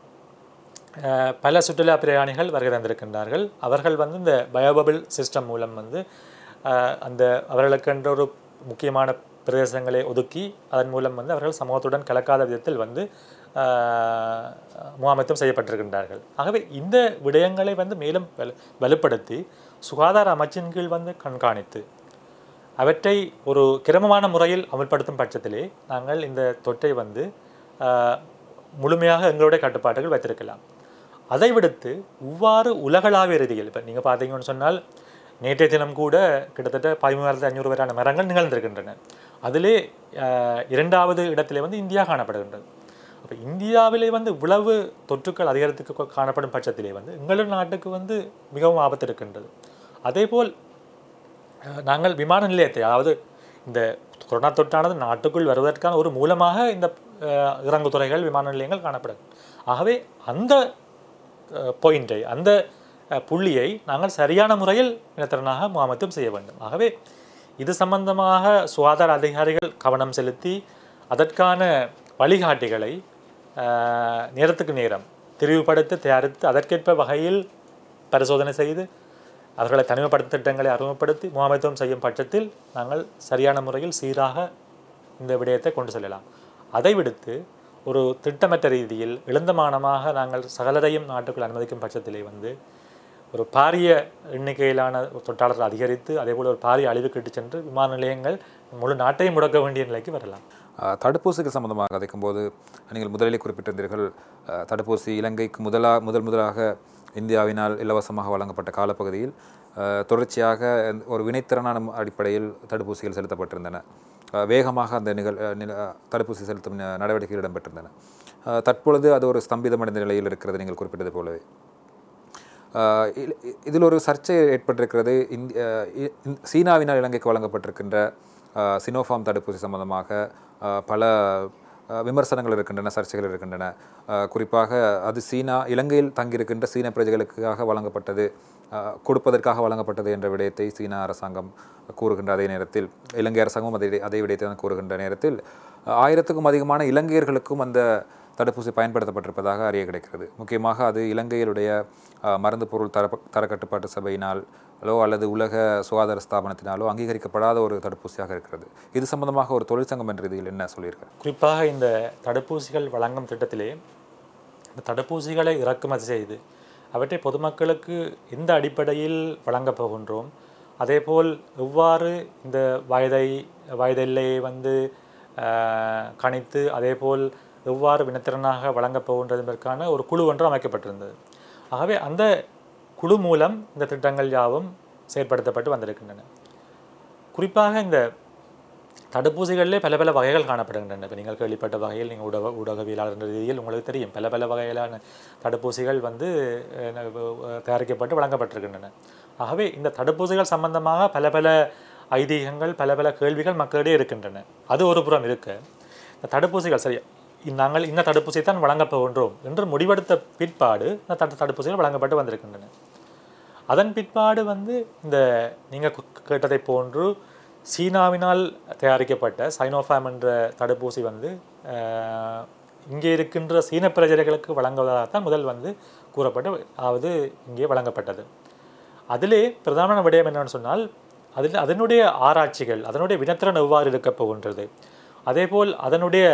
அஹ், பல சுற்றுலா பிரயாணிகள் வருகை தந்திருக்கின்றார்கள் அவர்கள் வந்து இந்த பயோபபிள் சிஸ்டம் மூலம் வந்து அஹ், அந்த அவர்களுக்கென்ற ஒரு முக்கியமான பிரதேசங்களை ஒதுக்கி அதன் மூலம் வந்து அவர்கள் சமூகத்துடன் கலக்காத விதத்தில் வந்து அஹ், முகாமைத்துவம் செய்யப்பட்டிருக்கின்றார்கள் ஆகவே இந்த விடயங்களை வந்து மேலும் வலு வலுப்படுத்தி சுகாதார அமைச்சின் கீழ் வந்து கண்காணித்து அவற்றை ஒரு கிரமமான முறையில் அமல்படுத்தும் பட்சத்திலே நாங்கள் இந்த தொற்றை வந்து ஆஹ், முழுமையாக எங்களுடைய கட்டுப்பாட்டுகள் வைத்திருக்கலாம் அதை விடுத்து இவ்வாறு உலகளாவிய ரீதியில் இப்போ நீங்கள் பார்த்தீங்கன்னு சொன்னால் நேற்றைய தினம் கூட கிட்டத்தட்ட பதிமூவாயிரத்தி ஐநூறு வரையான மரங்கள் நிகழ்ந்திருக்கின்றன அதிலே ஆஹ், இரண்டாவது இடத்திலே வந்து இந்தியா காணப்படுகின்றது அப்போ இந்தியாவிலே வந்து இவ்வளவு தொற்றுக்கள் அதிகரித்து கா- காணப்படும் பட்சத்திலே வந்து எங்களோட நாட்டுக்கு வந்து மிகவும் ஆபத்து இருக்கின்றது அதேபோல் அஹ், நாங்கள் விமான நிலையத்தை அதாவது இந்த கொரோனா தொற்றானது நாட்டுக்குள் வருவதற்கான ஒரு மூலமாக இந்த அஹ், இறங்குதுறைகள் விமான நிலையங்கள் காணப்படும் ஆகவே அந்த பாயிண்டை அந்த அஹ், புள்ளியை நாங்கள் சரியான முறையில் இனத்திறனாக முகாமத்துவம் செய்ய வேண்டும் ஆகவே இது சம்பந்தமாக சுகாதார அதிகாரிகள் கவனம் செலுத்தி அதற்கான வழிகாட்டிகளை ஆஹ், நேரத்துக்கு நேரம் தெரிவுபடுத்தி தயாரித்து அதற்கேற்ப வகையில் பரிசோதனை செய்து அவர்களை தனிமைப்படுத்தும் திட்டங்களை அறிமுகப்படுத்தி முகாமைத்துவம் செய்யும் பட்சத்தில் நாங்கள் சரியான முறையில் சீராக இந்த விடயத்தை கொண்டு செல்லலாம் அதை விடுத்து ஒரு திட்டமற்ற ரீதியில் இழந்தமானமாக நாங்கள் சகலரையும் நாட்டுக்குள் அனுமதிக்கும் பட்சத்திலே வந்து ஒரு பாரிய எண்ணிக்கையிலான தொற்றாளர்கள் அதிகரித்து அதேபோல் ஒரு பாரிய அழிவுக்கு இட்டுச் சென்று விமான நிலையங்கள் முழு நாட்டையும் முடக்க வேண்டிய நிலைக்கு வரலாம் அஹ், தடுப்பூசிகள் சம்பந்தமாக கதைக்கும்போது நீங்கள் முதலிலே குறிப்பிட்டிருந்தீர்கள் அஹ், தடுப்பூசி இலங்கைக்கு முதலா முதல் முதலாக இந்தியாவினால் இலவசமாக வழங்கப்பட்ட காலப்பகுதியில் அஹ், தொடர்ச்சியாக ஒரு வினைத்திறனான அடிப்படையில் தடுப்பூசிகள் செலுத்தப்பட்டிருந்தன அஹ், வேகமாக அந்த நிகழ் அஹ், நில- அஹ், தடுப்பூசி செலுத்தும் ந- நடவடிக்கைகள் இடம்பெற்றிருந்தன அஹ், தற்பொழுது அது ஒரு ஸ்தம்பிதமடைந்த நிலையில் இருக்கிறது நீங்கள் குறிப்பிட்டது போலவே ஆஹ் இல்- இ- இதில் ஒரு சர்ச்சை ஏற்பட்டிருக்கிறது இந்திய இ- இந்- சீனாவினால் இலங்கைக்கு வழங்கப்பட்டிருக்கின்ற ஆஹ் சினோஃபார்ம் தடுப்பூசி சம்பந்தமாக ஆஹ் பல ஆஹ் விமர்சனங்கள் இருக்கின்றன சர்ச்சைகள் இருக்கின்றன ஆஹ் குறிப்பாக அது சீனா இலங்கையில் தங்கியிருக்கின்ற சீன பிரஜைகளுக்காக வழங்கப்பட்டது ஆஹ் கொடுப்பதற்காக வழங்கப்பட்டது என்ற விடயத்தை சீனா அரசாங்கம் கூறுகின்ற அதே நேரத்தில் இலங்கை அரசாங்கமும் அதே அதே விடயத்தை தான் கூறுகின்ற நேரத்தில் ஆயிரத்துக்கும் அதிகமான இலங்கையர்களுக்கும் அந்த தடுப்பூசி பயன்படுத்தப்பட்டிருப்பதாக அறிய கிடைக்கிறது முக்கியமாக அது இலங்கையிலுடைய அஹ், மருந்து பொருள் தர தரக்கட்டுப்பாட்டு சபையினாலோ அல்லது உலக சுகாதார ஸ்தாபனத்தினாலோ அங்கீகரிக்கப்படாத ஒரு தடுப்பூசியாக இருக்கிறது இது சம்பந்தமாக ஒரு தொழிற்சங்கம் என்ற ரீதியில் என்ன சொல்லியிருக்காரு குறிப்பாக இந்த தடுப்பூசிகள் வழங்கும் திட்டத்திலே இந்த தடுப்பூசிகளை இறக்குமதி செய்து அவற்றை பொதுமக்களுக்கு எந்த அடிப்படையில் வழங்கப் போகின்றோம் அதேபோல் எவ்வாறு இந்த வயதை வயதெல்லையை வந்து ஆஹ், கணித்து அதேபோல் எவ்வாறு வினத்திறனாக வழங்கப் போகின்றது என்பதற்கான ஒரு குழு ஒன்று அமைக்கப்பட்டிருந்தது ஆகவே அந்த குழு மூலம் இந்த திட்டங்கள் யாவும் செயற்படுத்தப்பட்டு வந்திருக்கின்றன குறிப்பாக இந்த தடுப்பூசிகளிலே பல பல வகைகள் காணப்படுகின்றன இப்போ நீங்கள் கேள்விப்பட்ட வகையில் நீங்கள் ஊடக ஊடகவியலாளர் என்ற ரீதியில் உங்களுக்கு தெரியும் பல பல வகையிலான தடுப்பூசிகள் வந்து அஹ், அஹ், தயாரிக்கப்பட்டு வழங்கப்பட்டிருக்கின்றன ஆகவே இந்த தடுப்பூசிகள் சம்பந்தமாக பல பல ஐதீகங்கள் பல பல கேள்விகள் மக்களிடையே இருக்கின்றன அது ஒரு புறம் இருக்க இந்த தடுப்பூசிகள் சரி இந்த- நாங்கள் இந்த தடுப்பூசியை தான் வழங்கப் போகின்றோம் என்று முடிவெடுத்த பிற்பாடு இந்த தடு தடுப்பூசிகள் வழங்கப்பட்டு வந்திருக்கின்றன அதன் பிற்பாடு வந்து இந்த நீங்கள் கேட்டதை போன்று சீனாவினால் தயாரிக்கப்பட்ட சைனோஃபாம் என்ற தடுப்பூசி வந்து அஹ், இங்கே இருக்கின்ற சீன பிரஜைகளுக்கு வழங்குவதாகத்தான் முதல் வந்து கூறப்பட்டு அதாவது இங்கே வழங்கப்பட்டது அதிலே பிரதான விடயம் என்னன்னு சொன்னால் அதில் அதனுடைய ஆராய்ச்சிகள் அதனுடைய வினத்திறன் எவ்வாறு இருக்கப் போகின்றது அதேபோல் அதனுடைய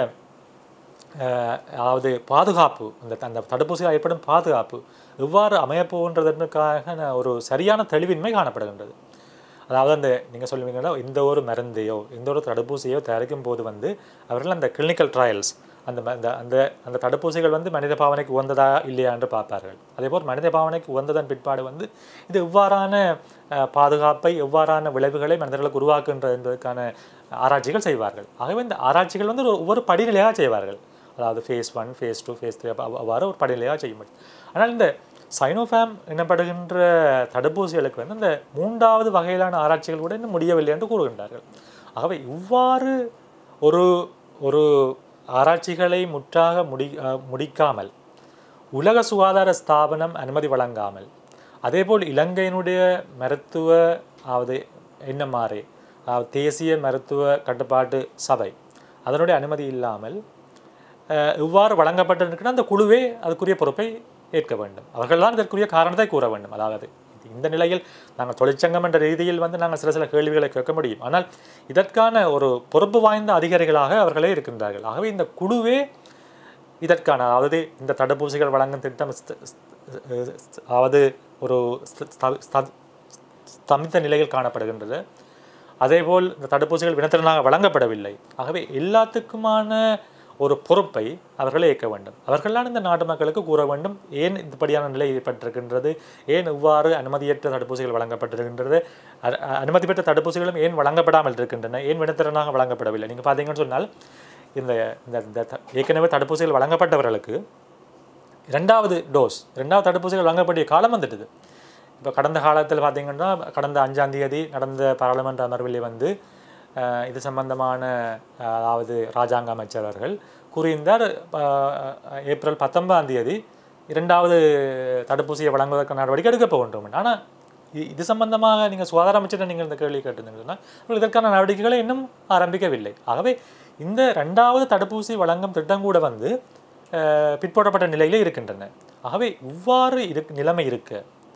அஹ், அதாவது பாதுகாப்பு அந்த அந்த தடுப்பூசியில் ஏற்படும் பாதுகாப்பு எவ்வாறு அமையப் போகின்றதற்காக ஒரு சரியான தெளிவின்மை காணப்படுகின்றது அதாவது அந்த நீங்கள் சொல்லுவீங்கன்னா இந்த ஒரு மருந்தையோ இந்த ஒரு தடுப்பூசியோ தயாரிக்கும் போது வந்து அவர்கள் அந்த கிளினிக்கல் ட்ரையல்ஸ் அந்த ம- அந்த அந்த அந்த தடுப்பூசிகள் வந்து மனித பாவனைக்கு உகந்ததா இல்லையா என்று பார்ப்பார்கள் அதேபோல் மனித பாவனைக்கு உகந்ததன் பிற்பாடு வந்து இது எவ்வாறான அஹ், பாதுகாப்பை எவ்வாறான விளைவுகளை மனிதர்களுக்கு உருவாக்குகின்றது என்பதற்கான ஆராய்ச்சிகள் செய்வார்கள் ஆகவே இந்த ஆராய்ச்சிகள் வந்து ஒரு ஒவ்வொரு படிநிலையாக செய்வார்கள் அதாவது phase one phase two phase three அவ்வாறு ஒரு படிநிலையாக செய்ய முடியும் ஆனால் இந்த சைனோஃபேம் எனப்படுகின்ற தடுப்பூசிகளுக்கு வந்து இந்த மூன்றாவது வகையிலான ஆராய்ச்சிகள் கூட இன்னும் முடியவில்லை என்று கூறுகின்றார்கள் ஆகவே இவ்வாறு ஒரு ஒரு ஆராய்ச்சிகளை முற்றாக முடி அஹ், முடிக்காமல் உலக சுகாதார ஸ்தாபனம் அனுமதி வழங்காமல் அதேபோல் இலங்கையினுடைய மருத்துவ அதாவது என்எம்ஆர்ஏ அதாவது தேசிய மருத்துவ கட்டுப்பாட்டு சபை அதனுடைய அனுமதி இல்லாமல் அஹ், இவ்வாறு வழங்கப்பட்டிருக்கிற அந்த குழுவே அதுக்குரிய பொறுப்பை ஏற்க வேண்டும் அவர்கள்தான் இதற்குரிய காரணத்தை கூற வேண்டும் அதாவது இது- இந்த நிலையில் நாங்கள் தொழிற்சங்கம் என்ற ரீதியில் வந்து நாங்கள் சில சில கேள்விகளை கேட்க முடியும் ஆனால் இதற்கான ஒரு பொறுப்பு வாய்ந்த அதிகாரிகளாக அவர்களே இருக்கின்றார்கள் ஆகவே இந்த குழுவே இதற்கான அதாவது இந்த தடுப்பூசிகள் வழங்கும் திட்டம் ஸ்த- ஸ்த- ஸ்த- அதாவது ஒரு ஸ்த- ஸ்த- ஸ்த- ஸ்தம்பித்த நிலையில் காணப்படுகின்றது அதேபோல் இந்த தடுப்பூசிகள் வினத்திறனாக வழங்கப்படவில்லை ஆகவே எல்லாத்துக்குமான ஒரு பொறுப்பை அவர்களே ஏற்க வேண்டும் அவர்கள்தான் இந்த நாட்டு மக்களுக்கு கூற வேண்டும் ஏன் இப்படியான நிலை ஏற்பட்டிருக்கின்றது ஏன் இவ்வாறு அனுமதியற்ற தடுப்பூசிகள் வழங்கப்பட்டிருக்கின்றது அ- அ- அனுமதி பெற்ற தடுப்பூசிகளும் ஏன் வழங்கப்படாமல் இருக்கின்றன ஏன் வினத்திறனாக வழங்கப்படவில்லை நீங்கள் பார்த்தீங்கன்னு சொன்னால் இந்த இந்த இந்த த- ஏற்கனவே தடுப்பூசிகள் வழங்கப்பட்டவர்களுக்கு இரண்டாவது டோஸ் இரண்டாவது தடுப்பூசிகள் வழங்கப்பட்டிய காலம் வந்துட்டுது இப்போ கடந்த காலத்தில் பார்த்தீங்கன்னா கடந்த அஞ்சாம் தேதி நடந்த பாராளுமன்ற அமர்வில் வந்து அஹ், இது சம்பந்தமான அஹ், அதாவது ராஜாங்க அமைச்சர் அவர்கள் கூறியிருந்தார் அஹ், ஏப்ரல் பத்தொன்பதாம் தேதி இரண்டாவது தடுப்பூசியை வழங்குவதற்கு நடவடிக்கை எடுக்க போகின்றோம் ஆனால் இ- இது சம்பந்தமாக நீங்கள் சுகாதார அமைச்சரை நீங்கள் இந்த கேள்வி கேட்டிருந்தீங்கன்னா அவர்கள் இதற்கான நடவடிக்கைகளை இன்னும் ஆரம்பிக்கவில்லை ஆகவே இந்த ரெண்டாவது தடுப்பூசி வழங்கும் திட்டம் கூட வந்து அஹ், பிற்போடப்பட்ட நிலையிலே இருக்கின்றன ஆகவே இவ்வாறு இருக் நிலைமை இருக்க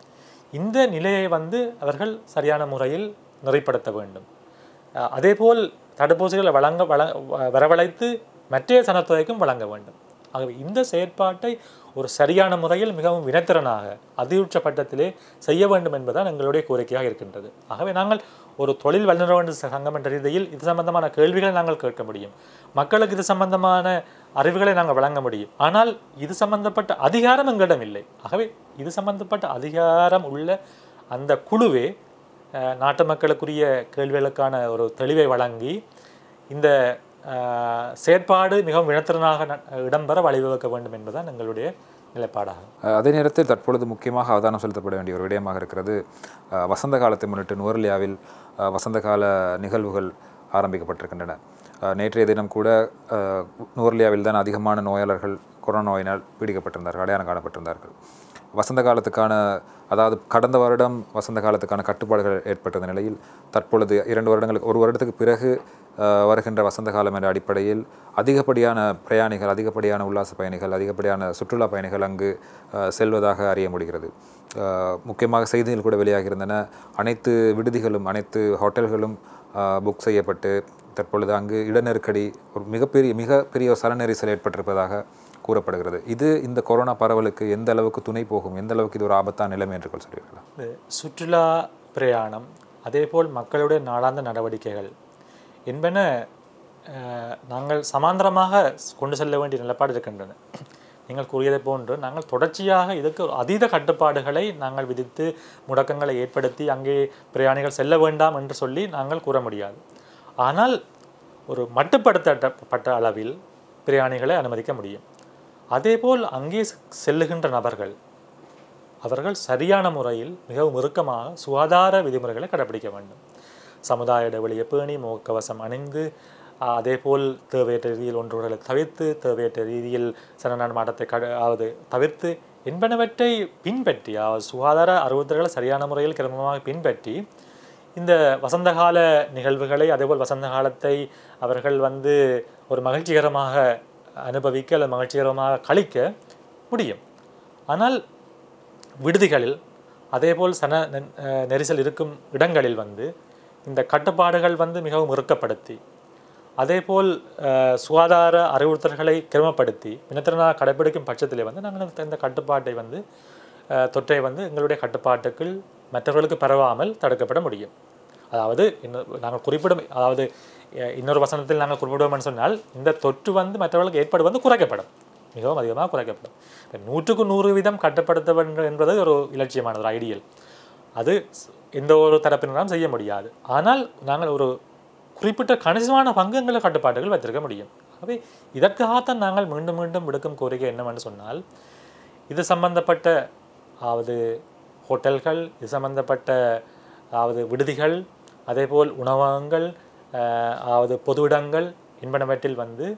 இந்த நிலையை வந்து அவர்கள் சரியான முறையில் நிறைப்படுத்த வேண்டும் அஹ், அதேபோல் தடுப்பூசிகளை வழங்க வழ வ- வரவழைத்து மற்ற சனத்தொகைக்கும் வழங்க வேண்டும் ஆகவே இந்த செயற்பாட்டை ஒரு சரியான முறையில் மிகவும் வினத்திறனாக அதியுற்ற பட்டத்திலே செய்ய வேண்டும் என்பதுதான் எங்களுடைய கோரிக்கையாக இருக்கின்றது ஆகவே நாங்கள் ஒரு தொழில் வல்லுநர் சங்கம் என்ற ரீதியில் இது சம்பந்தமான கேள்விகளை நாங்கள் கேட்க முடியும் மக்களுக்கு இது சம்பந்தமான அறிவுகளை நாங்கள் வழங்க முடியும் ஆனால் இது சம்பந்தப்பட்ட அதிகாரம் எங்களிடம் இல்லை ஆகவே இது சம்பந்தப்பட்ட அதிகாரம் உள்ள அந்த குழுவே அஹ், நாட்டு மக்களுக்குரிய கேள்விகளுக்கான ஒரு தெளிவை வழங்கி இந்த அஹ், செயற்பாடு மிகவும் வினத்திறனாக ந- இடம்பெற வழிவகுக்க வேண்டும் என்பதுதான் எங்களுடைய நிலைப்பாடாகும் அஹ் அதே நேரத்தில் தற்பொழுது முக்கியமாக அவதானம் செலுத்தப்பட வேண்டிய ஒரு விடயமாக இருக்கிறது அஹ் வசந்த காலத்தை முன்னிட்டு நுவர்லியாவில் அஹ் வசந்த கால நிகழ்வுகள் ஆரம்பிக்கப்பட்டிருக்கின்றன அஹ் நேற்றைய தினம் கூட அஹ் நுவர்லியாவில் தான் அதிகமான நோயாளர்கள் கொரோனா நோயினால் பீடிக்கப்பட்டிருந்தார்கள் அடையாளம் காணப்பட்டிருந்தார்கள் வசந்த காலத்துக்கான அதாவது கடந்த வருடம் வசந்த காலத்துக்கான கட்டுப்பாடுகள் ஏற்பட்டிருந்த நிலையில் தற்பொழுது இரண்டு வருடங்களுக்கு ஒரு வருடத்துக்கு பிறகு அஹ், வருகின்ற வசந்த காலம் என்ற அடிப்படையில் அதிகப்படியான பிரயாணிகள் அதிகப்படியான உல்லாச பயணிகள் அதிகப்படியான சுற்றுலா பயணிகள் அங்கு அஹ், செல்வதாக அறிய முடிகிறது அஹ், முக்கியமாக செய்திகள் கூட வெளியாகியிருந்தன அனைத்து விடுதிகளும் அனைத்து ஹோட்டல்களும் புக் செய்யப்பட்டு தற்பொழுது அங்கு இடநெருக்கடி ஒரு மிகப்பெரிய மிகப்பெரிய ஒரு சல நெரிசல் ஏற்பட்டிருப்பதாக கூறப்படுகிறது இது இந்த கொரோனா பரவலுக்கு எந்த அளவுக்கு துணை போகும் எந்த அளவுக்கு இது ஒரு ஆபத்தான நிலைமை என்று சொல்கிறீர்களா இந்த சுற்றுலா பிரயாணம் அதேபோல் மக்களுடைய நாளாந்த நடவடிக்கைகள் என்பன அஹ், நாங்கள் சமாந்தரமாக கொண்டு செல்ல வேண்டிய நிலப்பாடு இருக்கின்றன நீங்கள் கூறியதை போன்று நாங்கள் தொடர்ச்சியாக இதுக்கு ஒரு அதீத கட்டுப்பாடுகளை நாங்கள் விதித்து முடக்கங்களை ஏற்படுத்தி அங்கே பிரயாணிகள் செல்ல வேண்டாம் என்று சொல்லி நாங்கள் கூற முடியாது ஆனால் ஒரு மட்டுப்படுத்தப்பட்ட அளவில் பிரயாணிகளை அனுமதிக்க முடியும் அதேபோல் அங்கே செல்லுகின்ற நபர்கள் அவர்கள் சரியான முறையில் மிகவும் இறுக்கமாக சுகாதார விதிமுறைகளை கடைபிடிக்க வேண்டும் சமுதாய இடைவெளியை பேணி முகக்கவசம் அணிந்து ஆஹ், அதேபோல் தேவையற்ற ரீதியில் ஒன்றுகளை தவிர்த்து தேவையற்ற ரீதியில் சரணமாட்டத்தை கட அதாவது தவிர்த்து என்பனவற்றை பின்பற்றி அதாவது சுகாதார அறிவுறுத்தல்களை சரியான முறையில் கிரமமாக பின்பற்றி இந்த வசந்தகால நிகழ்வுகளை அதேபோல் வசந்த காலத்தை அவர்கள் வந்து ஒரு மகிழ்ச்சிகரமாக அனுபவிக்க அல்லது மகிழ்ச்சிகரமாக கழிக்க முடியும் ஆனால் விடுதிகளில் அதேபோல் சன நெ- அஹ் நெரிசல் இருக்கும் இடங்களில் வந்து இந்த கட்டுப்பாடுகள் வந்து மிகவும் இறுக்கப்படுத்தி அதேபோல் அஹ், சுகாதார அறிவுறுத்தல்களை கிரமப்படுத்தி வினத்திறனாக கடைபிடிக்கும் பட்சத்திலே வந்து நாங்கள் இந்த- இந்த கட்டுப்பாட்டை வந்து அஹ், தொற்றை வந்து எங்களுடைய கட்டுப்பாட்டுக்குள் மற்றவர்களுக்கு பரவாமல் தடுக்கப்பட முடியும் அதாவது இன்னொரு நாங்கள் குறிப்பிடும் அதாவது அஹ், இன்னொரு வசனத்தில் நாங்கள் குறிப்பிடுவோம்னு சொன்னால் இந்த தொற்று வந்து மற்றவர்களுக்கு ஏற்படுவது வந்து குறைக்கப்படும் மிகவும் அதிகமாக குறைக்கப்படும் இப்ப நூற்றுக்கு நூறு வீதம் கட்டுப்படுத்த வேண்டும் என்பது ஒரு இலட்சியமானது ஒரு ஐடியல் அது ஸ்- எந்த ஒரு தரப்பினராலும் செய்ய முடியாது ஆனால் நாங்கள் ஒரு குறிப்பிட்ட கணிசமான பங்குகளை கட்டுப்பாடுகள் வைத்திருக்க முடியும் ஆகவே இதற்காகத்தான் நாங்கள் மீண்டும் மீண்டும் விடுக்கும் கோரிக்கை என்னவென்று சொன்னால் இது சம்பந்தப்பட்ட அதாவது ஹோட்டல்கள் இது சம்பந்தப்பட்ட அதாவது விடுதிகள் அதேபோல் உணவகங்கள் அஹ், அதாவது பொது இடங்கள் என்பனவற்றில் வந்து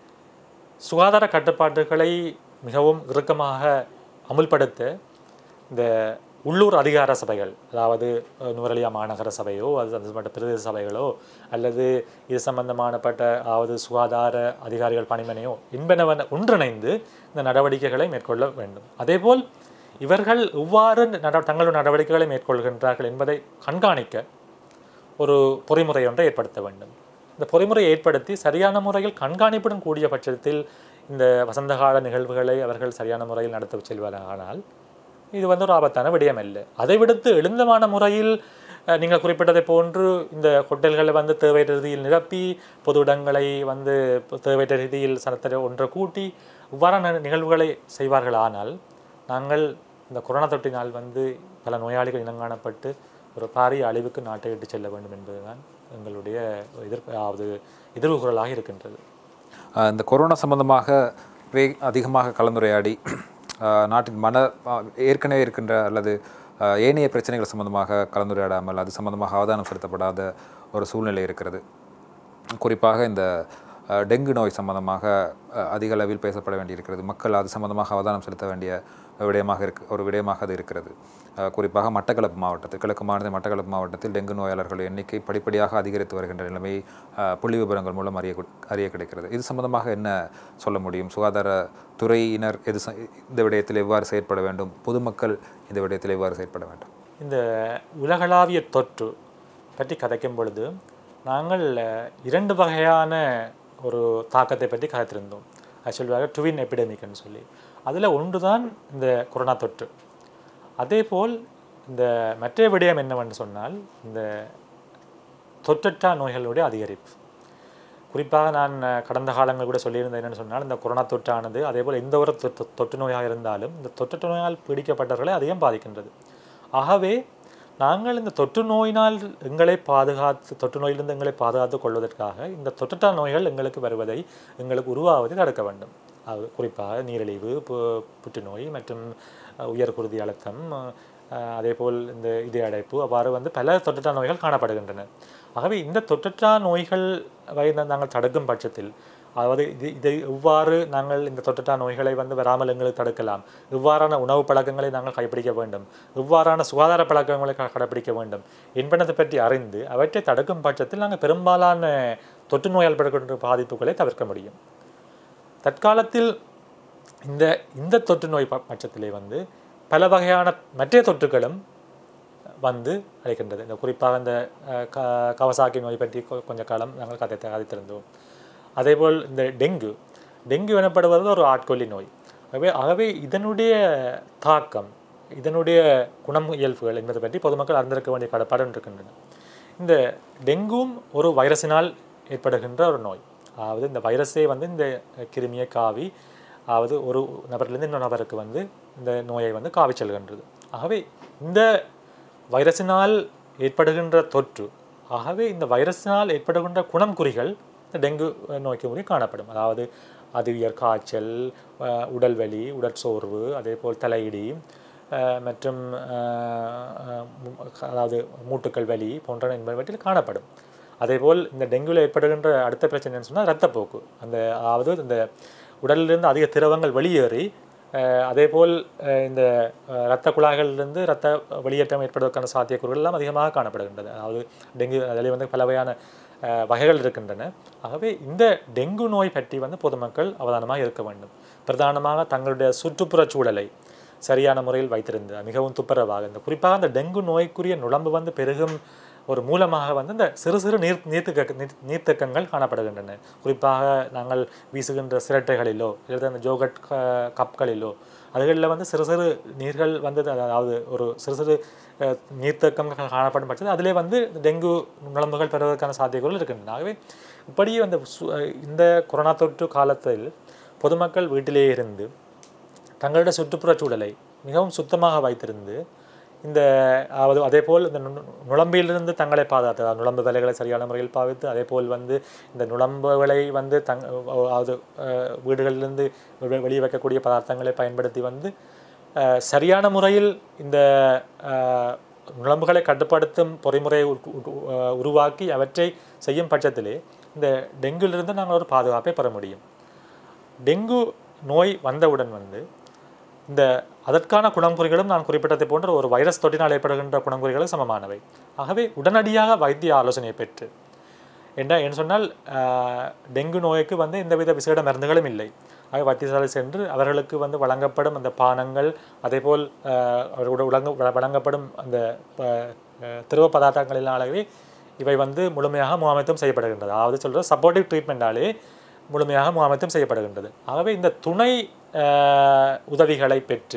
சுகாதார கட்டுப்பாடுகளை மிகவும் இறுக்கமாக அமுல்படுத்த இந்த உள்ளூர் அதிகார சபைகள் அதாவது அஹ், நுவரெலியா மாநகர சபையோ அது சம்பந்தப்பட்ட பிரதேச சபைகளோ அல்லது இது சம்பந்தமானப்பட்ட அதாவது சுகாதார அதிகாரிகள் பணிமனையோ என்பனவன ஒன்றிணைந்து இந்த நடவடிக்கைகளை மேற்கொள்ள வேண்டும் அதேபோல் இவர்கள் எவ்வாறு நட தங்களுடைய நடவடிக்கைகளை மேற்கொள்கின்றார்கள் என்பதை கண்காணிக்க ஒரு பொறிமுறை ஒன்றை ஏற்படுத்த வேண்டும் இந்த பொறிமுறையை ஏற்படுத்தி சரியான முறையில் கண்காணிப்புடன் கூடிய பட்சத்தில் இந்த வசந்தகால நிகழ்வுகளை அவர்கள் சரியான முறையில் நடத்த செல்வார்கள் இது வந்து ஒரு ஆபத்தான விடயம் அல்ல அதை விடுத்து எழுந்தமான முறையில் அஹ், நீங்கள் குறிப்பிட்டதை போன்று இந்த ஹோட்டல்களை வந்து தேவையற்ற ரீதியில் நிரப்பி பொது இடங்களை வந்து தேவையற்ற ரீதியில் சனத்தை ஒன்று கூட்டி இவ்வாறான நிகழ்வுகளை செய்வார்கள் ஆனால் நாங்கள் இந்த கொரோனா தொற்றினால் வந்து பல நோயாளிகள் இனங்காணப்பட்டு ஒரு பாரிய அழிவுக்கு நாட்டை இட்டு செல்ல வேண்டும் என்பதுதான் எங்களுடைய எதிர் அதாவது எதிர்வு குரலாக இருக்கின்றது அஹ் இந்த கொரோனா சம்பந்தமாக வே அதிகமாக கலந்துரையாடி அஹ் நாட்டின் மன அஹ் ஏற்கனவே இருக்கின்ற அல்லது அஹ் ஏனைய பிரச்சனைகள் சம்பந்தமாக கலந்துரையாடாமல் அது சம்பந்தமாக அவதானம் செலுத்தப்படாத ஒரு சூழ்நிலை இருக்கிறது குறிப்பாக இந்த அஹ், டெங்கு நோய் சம்பந்தமாக அஹ், அதிக அளவில் பேசப்பட வேண்டியிருக்கிறது மக்கள் அது சம்பந்தமாக அவதானம் செலுத்த வேண்டிய விடயமாக இருக்கு ஒரு விடயமாக அது இருக்கிறது அஹ், குறிப்பாக மட்டக்களப்பு மாவட்டத்தில் கிழக்கு மாநில மட்டக்களப்பு மாவட்டத்தில் டெங்கு நோயாளர்கள் எண்ணிக்கை படிப்படியாக அதிகரித்து வருகின்ற நிலைமை அஹ், புள்ளி விவரங்கள் மூலம் அறிய கு- அறிய கிடைக்கிறது இது சம்பந்தமாக என்ன சொல்ல முடியும் சுகாதாரத்துறையினர் எது ச- இந்த விடயத்தில் எவ்வாறு செயற்பட வேண்டும் பொதுமக்கள் இந்த விடயத்தில் எவ்வாறு செயற்பட வேண்டும் இந்த உலகளாவிய தொற்று பற்றி கதைக்கும் பொழுது நாங்கள் அஹ், இரண்டு வகையான ஒரு தாக்கத்தை பற்றி கதைத்திருந்தோம் அது சொல்வாங்க ட்வின் எபிடமிக்னு சொல்லி அதில் ஒன்று தான் இந்த கொரோனா தொற்று அதேபோல் இந்த மற்ற விடயம் என்னவென்று சொன்னால் இந்த தொற்றற்றா நோய்களுடைய அதிகரிப்பு குறிப்பாக நான் அஹ், கடந்த காலங்கள் கூட சொல்லியிருந்தேன் என்னன்னு சொன்னால் இந்த கொரோனா தொற்றானது அதேபோல் எந்த ஒரு தொற்று தொற்று நோயாக இருந்தாலும் இந்த தொற்றற்ற நோயால் பீடிக்கப்பட்டவர்களை அதிகம் பாதிக்கின்றது ஆகவே நாங்கள் இந்த தொற்று நோயினால் எங்களை பாதுகாத்து தொற்று நோயிலிருந்து எங்களை பாதுகாத்துக் கொள்வதற்காக இந்த தொற்றற்றா நோய்கள் எங்களுக்கு வருவதை எங்களுக்கு உருவாவதை தடுக்க வேண்டும் அது குறிப்பாக நீரிழிவு பு புற்றுநோய் மற்றும் அஹ், உயர் குருதி அழுத்தம் அஹ், அதேபோல் இந்த இதய அடைப்பு அவ்வாறு வந்து பல தொற்றற்றா நோய்கள் காணப்படுகின்றன ஆகவே இந்த தொற்றற்றா நோய்கள் வை நாங்கள் தடுக்கும் பட்சத்தில் அதாவது இது இதை எவ்வாறு நாங்கள் இந்த தொற்றற்றா நோய்களை வந்து வராமல் எங்களுக்கு தடுக்கலாம் எவ்வாறான உணவு பழக்கங்களை நாங்கள் கடைபிடிக்க வேண்டும் எவ்வாறான சுகாதார பழக்கங்களை க- கடைபிடிக்க வேண்டும் என்பனத்தை பற்றி அறிந்து அவற்றை தடுக்கும் பட்சத்தில் நாங்கள் பெரும்பாலான தொற்று நோயால் படுகின்ற பாதிப்புகளை தவிர்க்க முடியும் தற்காலத்தில் இந்த இந்த தொற்று நோய் ப- பட்சத்திலே வந்து பல வகையான மற்ற தொற்றுகளும் வந்து அழைக்கின்றது இந்த குறிப்பாக இந்த அஹ், க கவசாக்கி நோய் பற்றி கொ- கொஞ்ச காலம் நாங்கள் கதை கதைத்திருந்தோம் அதேபோல் இந்த டெங்கு டெங்கு எனப்படுவது ஒரு ஆட்கொல்லி நோய் ஆகவே ஆகவே இதனுடைய தாக்கம் இதனுடைய குணம் இயல்புகள் என்பதை பற்றி பொதுமக்கள் அறிந்திருக்க வேண்டிய கடப்பாடு இருக்கின்றன இந்த டெங்கும் ஒரு வைரஸினால் ஏற்படுகின்ற ஒரு நோய் அதாவது இந்த வைரஸே வந்து இந்த கிருமியை காவி அதாவது ஒரு நபரிலிருந்து இன்னொரு நபருக்கு வந்து இந்த நோயை வந்து காவி செல்கின்றது ஆகவே இந்த வைரஸினால் ஏற்படுகின்ற தொற்று ஆகவே இந்த வைரஸினால் ஏற்படுகின்ற குணம் குறிகள் இந்த டெங்கு நோய்க்கு முறை காணப்படும் அதாவது அது உயர் காய்ச்சல் அஹ், உடல் வலி உடற்சோர்வு அதேபோல் தலையிடி அஹ், மற்றும் அஹ், அஹ், மு- அதாவது மூட்டுக்கள் வலி போன்ற என்பவற்றில் காணப்படும் அதேபோல் இந்த டெங்குவில் ஏற்படுகின்ற அடுத்த பிரச்சனை என்னன்னு சொன்னால் இரத்தப்போக்கு அந்த அதாவது இந்த உடலிலிருந்து அதிக திரவங்கள் வெளியேறி அஹ், அதேபோல் அஹ், இந்த அஹ், இரத்த குழாய்களிலிருந்து இரத்த வெளியேற்றம் ஏற்படுவதற்கான சாத்தியக்கூறுகள் எல்லாம் அதிகமாக காணப்படுகின்றது அதாவது டெங்கு அதில் வந்து பல வகையான அஹ், வகைகள் இருக்கின்றன ஆகவே இந்த டெங்கு நோய் பற்றி வந்து பொதுமக்கள் அவதானமாக இருக்க வேண்டும் பிரதானமாக தங்களுடைய சுற்றுப்புறச் சூழலை சரியான முறையில் வைத்திருந்து மிகவும் துப்புரவாக இந்த குறிப்பாக அந்த டெங்கு நோய்க்குரிய நுழம்பு வந்து பெருகும் ஒரு மூலமாக வந்து இந்த சிறு சிறு நீர் நீர்த்துக்க நீர் நீர்த்தக்கங்கள் காணப்படுகின்றன குறிப்பாக நாங்கள் வீசுகின்ற சிரட்டைகளிலோ அல்லது அந்த ஜோகட் க- கப்களிலோ அதுகளில் வந்து சிறு சிறு நீர்கள் வந்து அதாவது ஒரு சிறு சிறு அஹ், நீர்த்தக்கங்கள் காணப்படும் பட்சத்தில் அதிலே வந்து டெங்கு நுழம்புகள் பெறுவதற்கான சாத்தியக்கூறுகள் இருக்கின்றன ஆகவே இப்படியே அந்த சு- இந்த கொரோனா தொற்று காலத்தில் பொதுமக்கள் வீட்டிலேயே இருந்து தங்களுடைய சுற்றுப்புறச் சூழலை மிகவும் சுத்தமாக வைத்திருந்து இந்த அதாவது அதேபோல் இந்த நு- நுழம்பிலிருந்து தங்களை பாதுகாத்து அதாவது நுழம்பு வேலைகளை சரியான முறையில் பாவித்து அதேபோல் வந்து இந்த நுழம்புகளை வந்து தங் அதாவது அஹ், வீடுகளிலிருந்து வெ- வெளியே வைக்கக்கூடிய பதார்த்தங்களை பயன்படுத்தி வந்து அஹ், சரியான முறையில் இந்த அஹ், நுழம்புகளை கட்டுப்படுத்தும் பொறிமுறையை உரு- உரு- அஹ், உருவாக்கி அவற்றை செய்யும் பட்சத்திலே இந்த டெங்குலிருந்து நாங்கள் ஒரு பாதுகாப்பை பெற முடியும் டெங்கு நோய் வந்தவுடன் வந்து இந்த அதற்கான குணங்குறிகளும் நான் குறிப்பிட்டதை போன்ற ஒரு வைரஸ் தொற்றினால் ஏற்படுகின்ற குணங்குறிகளும் சமமானவை ஆகவே உடனடியாக வைத்திய ஆலோசனையை பெற்று என்ன என்று சொன்னால் ஆஹ், டெங்கு நோய்க்கு வந்து எந்தவித விசேட மருந்துகளும் இல்லை ஆக வைத்தியசாலை சென்று அவர்களுக்கு வந்து வழங்கப்படும் அந்த பானங்கள் அதேபோல் ஆஹ், அவர்களோட வழங்க வழங்கப்படும் அந்த ப- ஆஹ், திரவ பதார்த்தங்களினாலவே இவை வந்து முழுமையாக முகாமைத்துவம் செய்யப்படுகின்றது அதாவது சொல்கிற சப்போர்ட்டிவ் ட்ரீட்மெண்டாலே முழுமையாக முகாமைத்துவம் செய்யப்படுகின்றது ஆகவே இந்த துணை ஆஹ், உதவிகளை பெற்று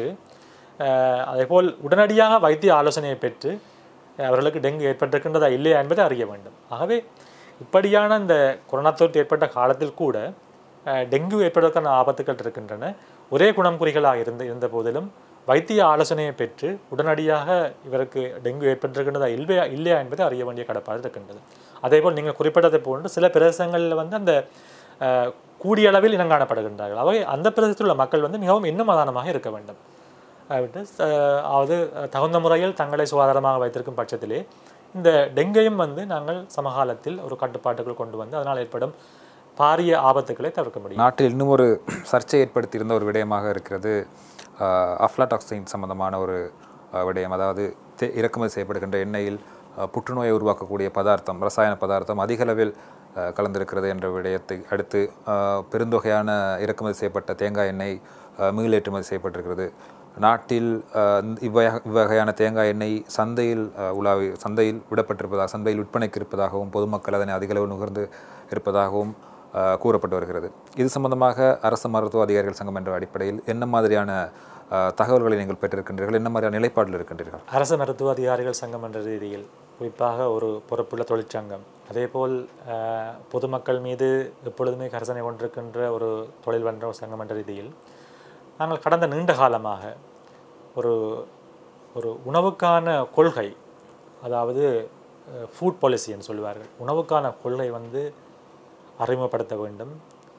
ஆஹ், அதேபோல் உடனடியாக வைத்திய ஆலோசனையை பெற்று அவர்களுக்கு டெங்கு ஏற்பட்டிருக்கின்றதா இல்லையா என்பதை அறிய வேண்டும் ஆகவே இப்படியான இந்த கொரோனா தொற்று ஏற்பட்ட காலத்தில் கூட அஹ், டெங்கு ஏற்படுவதற்கான ஆபத்துக்கள் இருக்கின்றன ஒரே குணம் குறிகளாக இருந்த இருந்த போதிலும் வைத்திய ஆலோசனையை பெற்று உடனடியாக இவருக்கு டெங்கு ஏற்பட்டிருக்கின்றதா இல்லையா இல்லையா என்பதை அறிய வேண்டிய கடப்பாடு இருக்கின்றது அதேபோல் நீங்கள் குறிப்பிட்டதை போன்று சில பிரதேசங்களில் வந்து அந்த அஹ், கூடிய அளவில் இனங்காணப்படுகின்றார்கள் அவை அந்த பிரதேசத்தில் உள்ள மக்கள் வந்து மிகவும் இன்னும் அவதானமாக இருக்க வேண்டும் அஹ் விட்டு அஹ் அதாவது அஹ் தகுந்த முறையில் தங்களை சுகாதாரமாக வைத்திருக்கும் பட்சத்திலே இந்த டெங்கையும் வந்து நாங்கள் சமகாலத்தில் ஒரு கட்டுப்பாட்டுக்குள் கொண்டு வந்து அதனால் ஏற்படும் பாரிய ஆபத்துக்களை தவிர்க்க முடியும் நாட்டில் இன்னும் ஒரு சர்ச்சை ஏற்படுத்தியிருந்த ஒரு விடயமாக இருக்கிறது அஃப்லாடாக்சின் சம்பந்தமான ஒரு அஹ், விடயம் அதாவது தே- இறக்குமதி செய்யப்படுகின்ற எண்ணெயில் அஹ், புற்றுநோயை உருவாக்கக்கூடிய பதார்த்தம் ரசாயன பதார்த்தம் அதிகளவில் அஹ், கலந்திருக்கிறது என்ற விடயத்தை அடுத்து அஹ், பெருந்தொகையான இறக்குமதி செய்யப்பட்ட தேங்காய் எண்ணெய் அஹ், மீளேற்றுமதி செய்யப்பட்டிருக்கிறது நாட்டில் அஹ், இவ்வகை இவ்வகையான தேங்காய் எண்ணெய் சந்தையில் அஹ், உலாவி சந்தையில் விடப்பட்டிருப்பதாக சந்தையில் விற்பனைக்கு இருப்பதாகவும் பொதுமக்கள் அதனை அதிகளவு நுகர்ந்து இருப்பதாகவும் அஹ், கூறப்பட்டு வருகிறது இது சம்பந்தமாக அரசு மருத்துவ அதிகாரிகள் சங்கம் என்ற அடிப்படையில் என்ன மாதிரியான அஹ், தகவல்களை நீங்கள் பெற்றிருக்கின்றீர்கள் என்ன மாதிரியான நிலைப்பாடில் இருக்கின்றீர்கள் அரசு மருத்துவ அதிகாரிகள் சங்கம் என்ற ரீதியில் குறிப்பாக ஒரு பொறுப்புள்ள தொழிற்சங்கம் அதேபோல் அஹ், பொதுமக்கள் மீது எப்பொழுதுமே கரிசனை கொண்டிருக்கின்ற ஒரு தொழில் வன்ற ஒரு சங்கம் என்ற ரீதியில் நாங்கள் கடந்த நீண்ட காலமாக ஒரு ஒரு உணவுக்கான கொள்கை அதாவது ஃபுட் பாலிசின்னு சொல்லுவார்கள் உணவுக்கான கொள்கை வந்து அறிமுகப்படுத்த வேண்டும்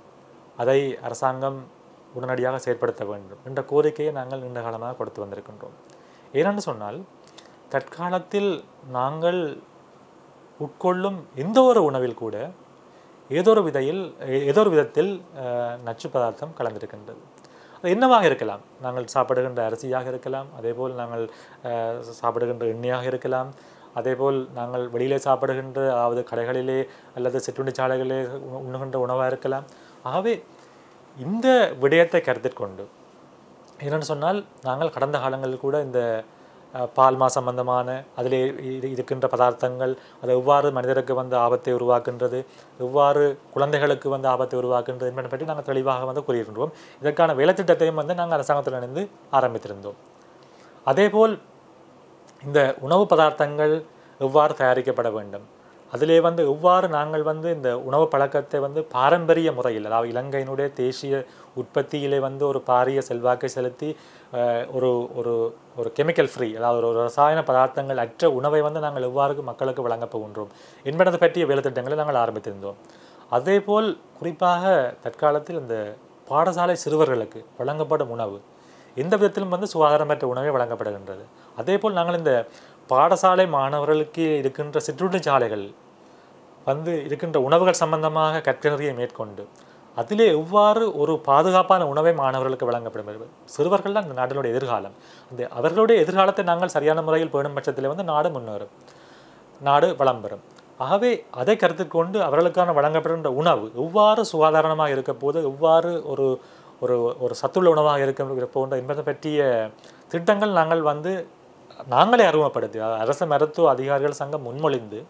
அதை அரசாங்கம் உடனடியாக செயற்படுத்த வேண்டும் என்ற கோரிக்கையை நாங்கள் நீண்ட காலமாக கொடுத்து வந்திருக்கின்றோம் ஏனென்று சொன்னால் தற்காலத்தில் நாங்கள் உட்கொள்ளும் எந்த ஒரு உணவில் கூட ஏதோ ஒரு விதையில் ஏ- ஏதோ ஒரு விதத்தில் அஹ், நச்சு பதார்த்தம் கலந்திருக்கின்றது அது என்னவாக இருக்கலாம் நாங்கள் சாப்பிடுகின்ற அரிசியாக இருக்கலாம் அதேபோல் நாங்கள் அஹ், சாப்பிடுகின்ற எண்ணெயாக இருக்கலாம் அதேபோல் நாங்கள் வெளியிலே சாப்பிடுகின்ற அதாவது கடைகளிலே அல்லது சிற்றுண்டி சாலைகளிலே உண- உண்ணுகின்ற உணவாக இருக்கலாம் ஆகவே இந்த விடயத்தை கருத்தில் கொண்டு என்னென்னு சொன்னால் நாங்கள் கடந்த காலங்களில் கூட இந்த அஹ், பால்மா சம்பந்தமான அதிலே இரு- இருக்கின்ற பதார்த்தங்கள் அது எவ்வாறு மனிதருக்கு வந்து ஆபத்தை உருவாக்குன்றது எவ்வாறு குழந்தைகளுக்கு வந்து ஆபத்தை உருவாக்குன்றது என்பதை பற்றி நாங்கள் தெளிவாக வந்து கூறியிருக்கின்றோம் இதற்கான வேலைத்திட்டத்தையும் வந்து நாங்கள் அரசாங்கத்தில் இணைந்து ஆரம்பித்திருந்தோம் அதேபோல் இந்த உணவு பதார்த்தங்கள் எவ்வாறு தயாரிக்கப்பட வேண்டும் அதிலே வந்து எவ்வாறு நாங்கள் வந்து இந்த உணவு பழக்கத்தை வந்து பாரம்பரிய முறையில் அதாவது இலங்கையினுடைய தேசிய உற்பத்தியிலே வந்து ஒரு பாரிய செல்வாக்கை செலுத்தி அஹ், ஒரு ஒரு ஒரு கெமிக்கல் ஃப்ரீ அதாவது ஒரு ரசாயன பதார்த்தங்கள் அற்ற உணவை வந்து நாங்கள் எவ்வாறு மக்களுக்கு வழங்கப் போகின்றோம் என்பதை பற்றிய வேலைத்திட்டங்களை நாங்கள் ஆரம்பித்திருந்தோம் அதேபோல் குறிப்பாக தற்காலத்தில் இந்த பாடசாலை சிறுவர்களுக்கு வழங்கப்படும் உணவு எந்த விதத்திலும் வந்து சுகாதாரமற்ற உணவே வழங்கப்படுகின்றது அதேபோல் நாங்கள் இந்த பாடசாலை மாணவர்களுக்கு இருக்கின்ற சிற்றுண்டி சாலைகள் வந்து இருக்கின்ற உணவுகள் சம்பந்தமாக கற்கறியை மேற்கொண்டு அதிலே எவ்வாறு ஒரு பாதுகாப்பான உணவை மாணவர்களுக்கு வழங்கப்படும் சிறுவர்கள் தான் இந்த நாட்டினுடைய எதிர்காலம் அந்த அவர்களுடைய எதிர்காலத்தை நாங்கள் சரியான முறையில் பேணும் பட்சத்தில் வந்து நாடு முன்னேறும் நாடு வளம் பெறும் ஆகவே அதை கருத்தில் கொண்டு அவர்களுக்கான வழங்கப்படுகின்ற உணவு எவ்வாறு சுகாதாரமாக இருக்க போது எவ்வாறு ஒரு ஒரு ஒரு சத்துள்ள உணவாக இருக்க போன்ற என்பதை பற்றிய திட்டங்கள் நாங்கள் வந்து நாங்களே அறிமுகப்படுத்தி அதாவது அரசு மருத்துவ அதிகாரிகள் சங்கம் முன்மொழிந்து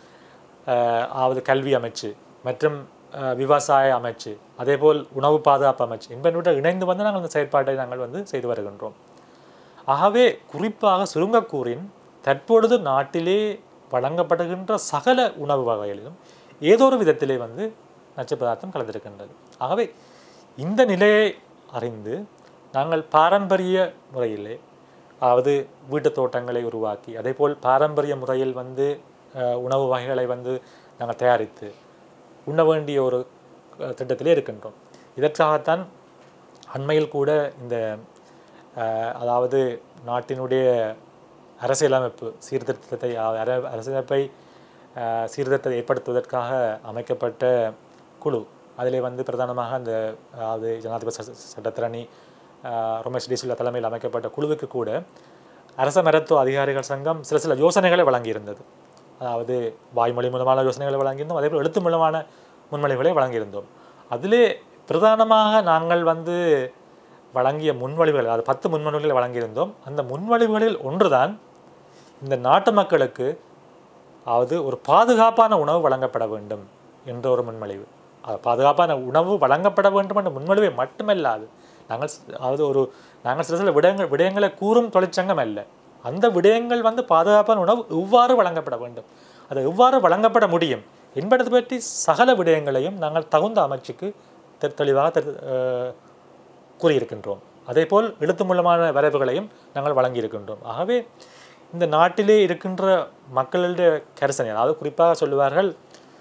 அஹ், அதாவது கல்வி அமைச்சு மற்றும் அஹ், விவசாய அமைச்சு அதேபோல் உணவு பாதுகாப்பு அமைச்சு என்பனுடன் இணைந்து வந்து நாங்கள் இந்த செயற்பாட்டை நாங்கள் வந்து செய்து வருகின்றோம் ஆகவே குறிப்பாக சுருங்கக்கூறின் தற்பொழுது நாட்டிலே வழங்கப்படுகின்ற சகல உணவு வகைகளிலும் ஏதோ ஒரு விதத்திலே வந்து நச்சு பதார்த்தம் கலந்திருக்கின்றது ஆகவே இந்த நிலையை அறிந்து நாங்கள் பாரம்பரிய முறையிலே அதாவது வீட்டு தோட்டங்களை உருவாக்கி அதேபோல் பாரம்பரிய முறையில் வந்து அஹ், உணவு வகைகளை வந்து நாங்கள் தயாரித்து உண்ண வேண்டிய ஒரு அஹ், திட்டத்திலே இருக்கின்றோம் இதற்காகத்தான் அண்மையில் கூட இந்த அஹ், அதாவது நாட்டினுடைய அரசியலமைப்பு சீர்திருத்தத்தை அஹ், அர- அரசியலமைப்பை அஹ், சீர்திருத்தத்தை ஏற்படுத்துவதற்காக அமைக்கப்பட்ட குழு அதிலே வந்து பிரதானமாக அந்த அதாவது ஜனாதிபதி ச- சட்டத்திரணி அஹ், ரமேஷ் டி சில்வா தலைமையில் அமைக்கப்பட்ட குழுவுக்கு கூட அரச மருத்துவ அதிகாரிகள் சங்கம் சில சில யோசனைகளை வழங்கியிருந்தது அதாவது வாய்மொழி மூலமான யோசனைகளை வழங்கியிருந்தோம் அதேபோல் எழுத்து மூலமான முன்மொழிவுகளை வழங்கியிருந்தோம் அதிலே பிரதானமாக நாங்கள் வந்து வழங்கிய முன்மொழிவுகள் அது பத்து முன்மொழிவுகளை வழங்கியிருந்தோம் அந்த முன்மொழிவுகளில் ஒன்றுதான் இந்த நாட்டு மக்களுக்கு அதாவது ஒரு பாதுகாப்பான உணவு வழங்கப்பட வேண்டும் என்ற ஒரு முன்மொழிவு அது பாதுகாப்பான உணவு வழங்கப்பட வேண்டும் என்ற முன்மொழிவை மட்டுமல்லாது நாங்கள் ஸ்- அதாவது ஒரு நாங்கள் சில சில விடயங்கள் விடயங்களை கூறும் தொழிற்சங்கம் அல்ல அந்த விடயங்கள் வந்து பாதுகாப்பான உணவு எவ்வாறு வழங்கப்பட வேண்டும் அது எவ்வாறு வழங்கப்பட முடியும் என்பதை பற்றி சகல விடயங்களையும் நாங்கள் தகுந்த அமைச்சுக்கு தெ- தெளிவாக தெரி- அஹ், கூறியிருக்கின்றோம் அதேபோல் எழுத்து மூலமான வரைவுகளையும் நாங்கள் வழங்கியிருக்கின்றோம் ஆகவே இந்த நாட்டிலே இருக்கின்ற மக்களுடைய கரிசனை அதாவது குறிப்பாக சொல்லுவார்கள்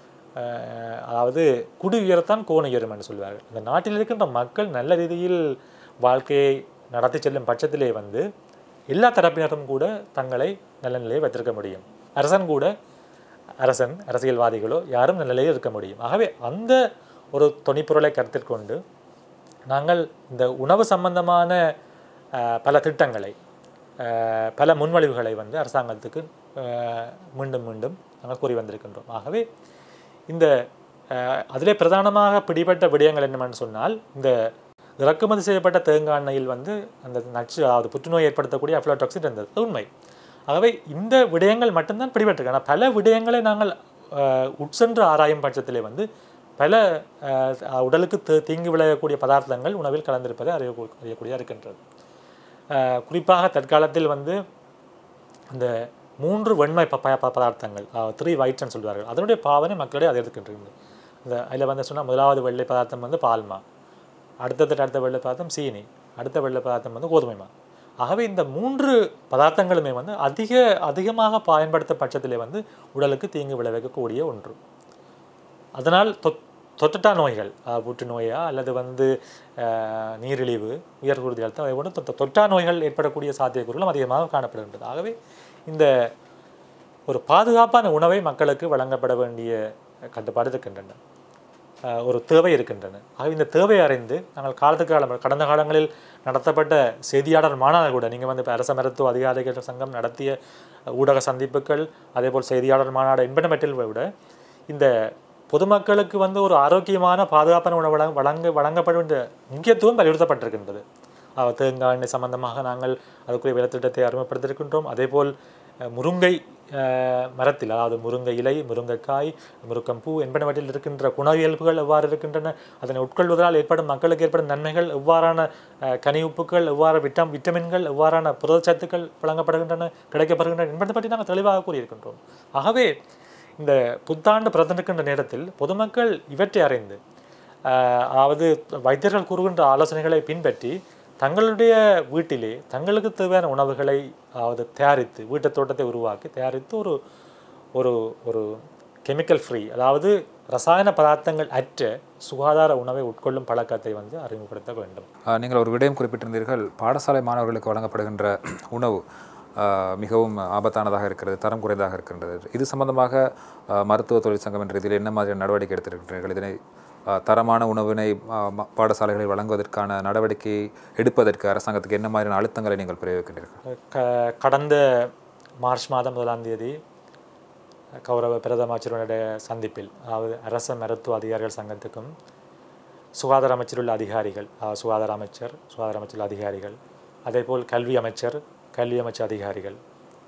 அஹ், அதாவது குடி உயரத்தான் கோண உயரும் என்று சொல்வார்கள் இந்த நாட்டில் இருக்கின்ற மக்கள் நல்ல ரீதியில் வாழ்க்கையை நடத்தி செல்லும் பட்சத்திலே வந்து எல்லா தரப்பினரும் கூட தங்களை நல்ல நிலையை வைத்திருக்க முடியும் அரசன் கூட அரசன் அரசியல்வாதிகளோ யாரும் நல்ல நிலையில் இருக்க முடியும் ஆகவே அந்த ஒரு துணிப்பொருளை கருத்தில் கொண்டு நாங்கள் இந்த உணவு சம்பந்தமான அஹ், பல திட்டங்களை அஹ், பல முன்மொழிவுகளை வந்து அரசாங்கத்துக்கு அஹ், மீண்டும் மீண்டும் நாங்கள் கூறி வந்திருக்கின்றோம் ஆகவே இந்த அஹ், அதிலே பிரதானமாக பிடிபட்ட விடயங்கள் என்னவென்று சொன்னால் இந்த இறக்குமதி செய்யப்பட்ட தேங்காய் எண்ணெயில் வந்து அந்த நச்சு அதாவது புற்றுநோய் ஏற்படுத்தக்கூடிய அஃப்ளோடாக்சின் இருந்தது அது உண்மை ஆகவே இந்த விடயங்கள் மட்டும்தான் பிடிபட்டிருக்கு ஆனால் பல விடயங்களை நாங்கள் அஹ், உட்சென்று ஆராயும் பட்சத்திலே வந்து பல அஹ், உடலுக்கு தீ- தீங்கு விளையக்கூடிய பதார்த்தங்கள் உணவில் கலந்திருப்பதை அறிய அறியக்கூடியதாக இருக்கின்றது அஹ், குறிப்பாக தற்காலத்தில் வந்து அந்த மூன்று வெண்மை ப ப- ப- பதார்த்தங்கள் த்ரீ ஒயிட்ஸ்ன்னு சொல்வார்கள் அதனுடைய பாவனை மக்களிடையே அதை எடுத்துக்கின்றது இந்த அதில் வந்து சொன்னால் முதலாவது வெள்ளை பதார்த்தம் வந்து பால்மா அடுத்தது அடுத்த வெள்ளை பதார்த்தம் சீனி அடுத்த வெள்ளை பதார்த்தம் வந்து கோதுமைமா ஆகவே இந்த மூன்று பதார்த்தங்களுமே வந்து அதிக அதிகமாக பயன்படுத்த பட்சத்திலே வந்து உடலுக்கு தீங்கு விளைவிக்கக்கூடிய ஒன்று அதனால் தொத் தொற்றட்டா நோய்கள் அஹ், புற்றுநோயா அல்லது வந்து அஹ், நீரிழிவு உயர்குருதி அழுத்தம் அதை போன்று தொ- தொற்றா நோய்கள் ஏற்படக்கூடிய சாத்தியக்கூறுகளும் அதிகமாக காணப்படுகின்றது ஆகவே இந்த ஒரு பாதுகாப்பான உணவை மக்களுக்கு வழங்கப்பட வேண்டிய கட்டுப்பாடு இருக்கின்றன அஹ், ஒரு தேவை இருக்கின்றன ஆகவே இந்த தேவை அறிந்து நாங்கள் காலத்துக்கு காலம் கடந்த காலங்களில் நடத்தப்பட்ட செய்தியாளர் மாநாடு கூட நீங்கள் வந்து இப்போ அரச மருத்துவ அதிகாரிகள் சங்கம் நடத்திய ஊடக சந்திப்புகள் அதேபோல் செய்தியாளர் மாநாடு என்பனவற்றில் விட இந்த பொதுமக்களுக்கு வந்து ஒரு ஆரோக்கியமான பாதுகாப்பான உணவு வழங்க வழங்க வழங்கப்பட வேண்டிய முக்கியத்துவம் வலியுறுத்தப்பட்டிருக்கின்றது அஹ், தேங்காய் எண்ணெய் சம்பந்தமாக நாங்கள் அதுக்குரிய வேலைத்திட்டத்தை அறிமுகப்படுத்தியிருக்கின்றோம் அதேபோல் அஹ், முருங்கை அஹ், மரத்தில் அதாவது முருங்கை இலை முருங்கைக்காய் முருக்கம்பூ என்பனவற்றில் இருக்கின்ற குணவியல்புகள் எவ்வாறு இருக்கின்றன அதனை உட்கொள்வதால் ஏற்படும் மக்களுக்கு ஏற்படும் நன்மைகள் எவ்வாறான அஹ், கனி உப்புக்கள் எவ்வாறு விட்டம் விட்டமின்கள் எவ்வாறான புரதச்சத்துக்கள் வழங்கப்படுகின்றன கிடைக்கப்படுகின்றன என்பதை பற்றி நாங்கள் தெளிவாக கூறியிருக்கின்றோம் ஆகவே இந்த புத்தாண்டு பிறந்திருக்கின்ற நேரத்தில் பொதுமக்கள் இவற்றை அறிந்து ஆஹ், அதாவது வைத்தியர்கள் கூறுகின்ற ஆலோசனைகளை பின்பற்றி தங்களுடைய வீட்டிலே தங்களுக்கு தேவையான உணவுகளை அதாவது தயாரித்து வீட்டுத் தோட்டத்தை உருவாக்கி தயாரித்து ஒரு ஒரு ஒரு கெமிக்கல் ஃப்ரீ அதாவது ரசாயன பதார்த்தங்கள் அற்ற சுகாதார உணவை உட்கொள்ளும் பழக்கத்தை வந்து அறிமுகப்படுத்த வேண்டும் ஆஹ் நீங்கள் ஒரு விடயம் குறிப்பிட்டிருந்தீர்கள் பாடசாலை மாணவர்களுக்கு வழங்கப்படுகின்ற உணவு ஆஹ் மிகவும் ஆபத்தானதாக இருக்கிறது தரம் குறைந்ததாக இருக்கின்றது இது சம்பந்தமாக ஆஹ் மருத்துவ தொழிற்சங்கம் என்ற இதில் என்ன மாதிரியான நடவடிக்கை எடுத்திருக்கிறீர்கள் இதனை ஆஹ் தரமான உணவினை ஆஹ் ம- பாடசாலைகளில் வழங்குவதற்கான நடவடிக்கை எடுப்பதற்கு அரசாங்கத்துக்கு என்ன மாதிரியான அழுத்தங்களை நீங்கள் பிரயோகிக்கின்றீர்கள் க கடந்த மார்ச் மாதம் முதலாம் தேதி கௌரவ பிரதம அமைச்சருடைய சந்திப்பில் அதாவது அரச மருத்துவ அதிகாரிகள் சங்கத்துக்கும் சுகாதார அமைச்சர் உள்ள அதிகாரிகள் அதாவது சுகாதார அமைச்சர் சுகாதார அமைச்சர் உள்ள அதிகாரிகள் அதேபோல் கல்வி அமைச்சர் கல்வி அமைச்சர் அதிகாரிகள்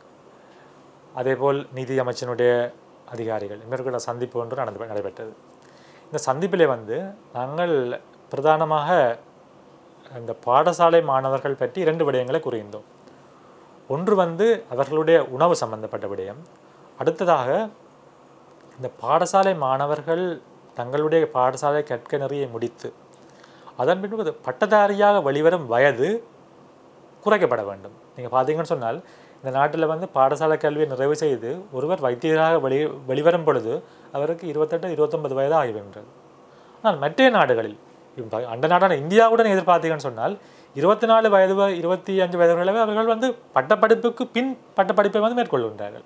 அதேபோல் நீதி அமைச்சனுடைய அதிகாரிகள் இவர்களோட சந்திப்பு ஒன்று நடந்து நடைபெற்றது இந்த சந்திப்பிலே வந்து நாங்கள் பிரதானமாக இந்த பாடசாலை மாணவர்கள் பற்றி இரண்டு விடயங்களை கூறியிருந்தோம் ஒன்று வந்து அவர்களுடைய உணவு சம்பந்தப்பட்ட விடயம் அடுத்ததாக இந்த பாடசாலை மாணவர்கள் தங்களுடைய பாடசாலை கற்க நிறைய முடித்து அதன் பின்பு அது பட்டதாரியாக வெளிவரும் வயது குறைக்கப்பட வேண்டும் நீங்கள் பார்த்தீங்கன்னு சொன்னால் இந்த நாட்டில் வந்து பாடசாலை கல்வியை நிறைவு செய்து ஒருவர் வைத்தியராக வெளி வெளிவரும் பொழுது அவருக்கு இருபத்தெட்டு இருபத்தொன்பது வயது ஆகிவிடுகிறது ஆனால் மற்ற நாடுகளில் இப்ப அண்ட நாடான இந்தியாவுடன் எதிர்பார்த்தீங்கன்னு சொன்னால் இருபத்தி நாலு வயது வ- இருபத்தி அஞ்சு வயதுகளவே அவர்கள் வந்து பட்டப்படிப்புக்கு பின் பட்டப்படிப்பை வந்து மேற்கொள்கின்றார்கள்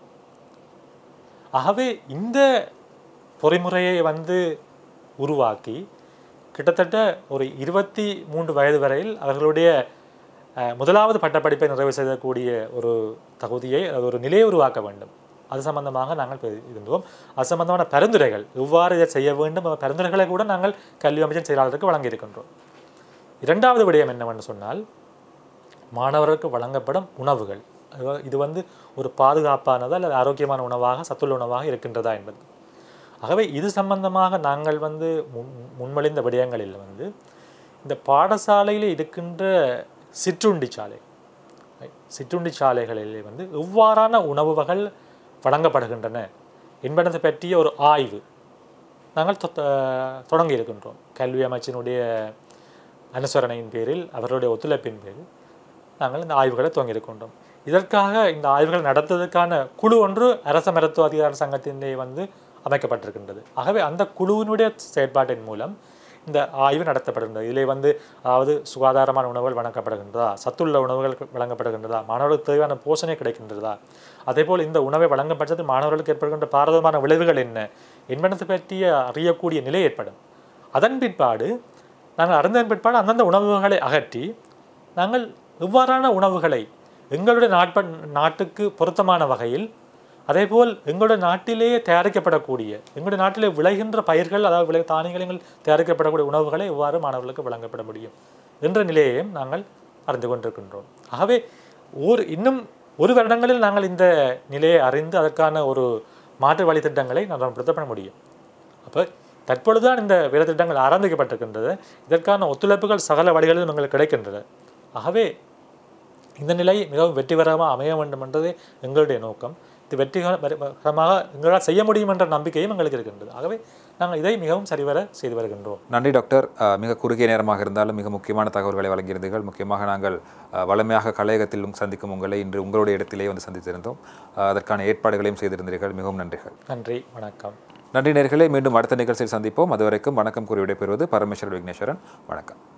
ஆகவே இந்த பொறிமுறையை வந்து உருவாக்கி கிட்டத்தட்ட ஒரு இருபத்தி மூன்று வயது வரையில் அவர்களுடைய அஹ், முதலாவது பட்டப்படிப்பை நிறைவு செய்யக்கூடிய ஒரு தகுதியை அது ஒரு நிலையை உருவாக்க வேண்டும் அது சம்பந்தமாக நாங்கள் பே- இருந்தோம் அது சம்பந்தமான பரிந்துரைகள் எவ்வாறு இதை செய்ய வேண்டும் அந்த பரிந்துரைகளை கூட நாங்கள் கல்வி அமைச்சர் செயலாளருக்கு வழங்கியிருக்கின்றோம் இரண்டாவது விடயம் என்னவென்று சொன்னால் மாணவர்களுக்கு வழங்கப்படும் உணவுகள் அது- இது வந்து ஒரு பாதுகாப்பானதா அல்லது ஆரோக்கியமான உணவாக சத்துள்ள உணவாக இருக்கின்றதா என்பது ஆகவே இது சம்பந்தமாக நாங்கள் வந்து முன் முன்மொழிந்த விடயங்களில் வந்து இந்த பாடசாலையில் இருக்கின்ற சிற்றுண்டி சாலை சிற்றுண்டி சாலைகளில் வந்து எவ்வாறான உணவுகள் வழங்கப்படுகின்றன என்பதை பற்றிய ஒரு ஆய்வு நாங்கள் தொ- தொடங்கி இருக்கின்றோம் கல்வி அமைச்சினுடைய அனுசரணையின் பேரில் அவர்களுடைய ஒத்துழைப்பின் பேரில் நாங்கள் இந்த ஆய்வுகளை துவங்கி இருக்கின்றோம் இதற்காக இந்த ஆய்வுகள் நடத்துவதற்கான குழு ஒன்று அரச மருத்துவ அதிகார சங்கத்திலே வந்து அமைக்கப்பட்டிருக்கின்றது ஆகவே அந்த குழுவினுடைய செயற்பாட்டின் மூலம் இந்த ஆய்வு நடத்தப்படுகின்றது இதிலே வந்து அதாவது சுகாதாரமான உணவுகள் வழங்கப்படுகின்றதா சத்துள்ள உணவுகள் வழங்கப்படுகின்றதா மாணவர்களுக்கு தேவையான போஷணை கிடைக்கின்றதா அதேபோல் இந்த உணவை வழங்கும் பட்சத்தில் மாணவர்களுக்கு ஏற்படுகின்ற பாரதமான விளைவுகள் என்ன என்பதை பற்றிய அறியக்கூடிய நிலை ஏற்படும் அதன் பிற்பாடு நாங்கள் அறிந்ததன் பிற்பாடு அந்தந்த உணவுகளை அகற்றி நாங்கள் இவ்வாறான உணவுகளை எங்களுடைய நாட்ப நாட்டுக்கு பொருத்தமான வகையில் அதேபோல் எங்களுடைய நாட்டிலேயே தயாரிக்கப்படக்கூடிய எங்களுடைய நாட்டிலே விளைகின்ற பயிர்கள் அதாவது விளை தானியங்கள் தயாரிக்கப்படக்கூடிய உணவுகளை எவ்வாறு மாணவர்களுக்கு வழங்கப்பட முடியும் என்ற நிலையையும் நாங்கள் அறிந்து கொண்டிருக்கின்றோம் ஆகவே ஓர் இன்னும் ஒரு வருடங்களில் நாங்கள் இந்த நிலையை அறிந்து அதற்கான ஒரு மாற்று வழித்திட்டங்களை நடைமுறைப்படுத்த முடியும் அப்போ தற்பொழுதுதான் இந்த வேலைத்திட்டங்கள் ஆரம்பிக்கப்பட்டிருக்கின்றது இதற்கான ஒத்துழைப்புகள் சகல வழிகளிலும் எங்களுக்கு கிடைக்கின்றது ஆகவே இந்த நிலை மிகவும் வெற்றிகரமாக அமைய வேண்டும் என்றதே எங்களுடைய நோக்கம் இது வெற்றிகரமாக எங்களால் செய்ய முடியும் என்ற நம்பிக்கையும் எங்களுக்கு இருக்கின்றது ஆகவே நாங்கள் இதை மிகவும் சரிவர செய்து வருகின்றோம் நன்றி டாக்டர் அஹ், மிக குறுகிய நேரமாக இருந்தாலும் மிக முக்கியமான தகவல்களை வழங்கியிருந்தீர்கள் முக்கியமாக நாங்கள் அஹ், வளமையாக கலையகத்திலும் சந்திக்கும் உங்களை இன்று உங்களுடைய இடத்திலே வந்து சந்தித்திருந்தோம் அஹ், அதற்கான ஏற்பாடுகளையும் செய்திருந்தீர்கள் மிகவும் நன்றிகள் நன்றி வணக்கம் நன்றி நேர்களே மீண்டும் அடுத்த நிகழ்ச்சியில் சந்திப்போம் அதுவரைக்கும் வணக்கம் கூறி விடைபெறுவது பரமேஸ்வரன் விக்னேஸ்வரன் வணக்கம்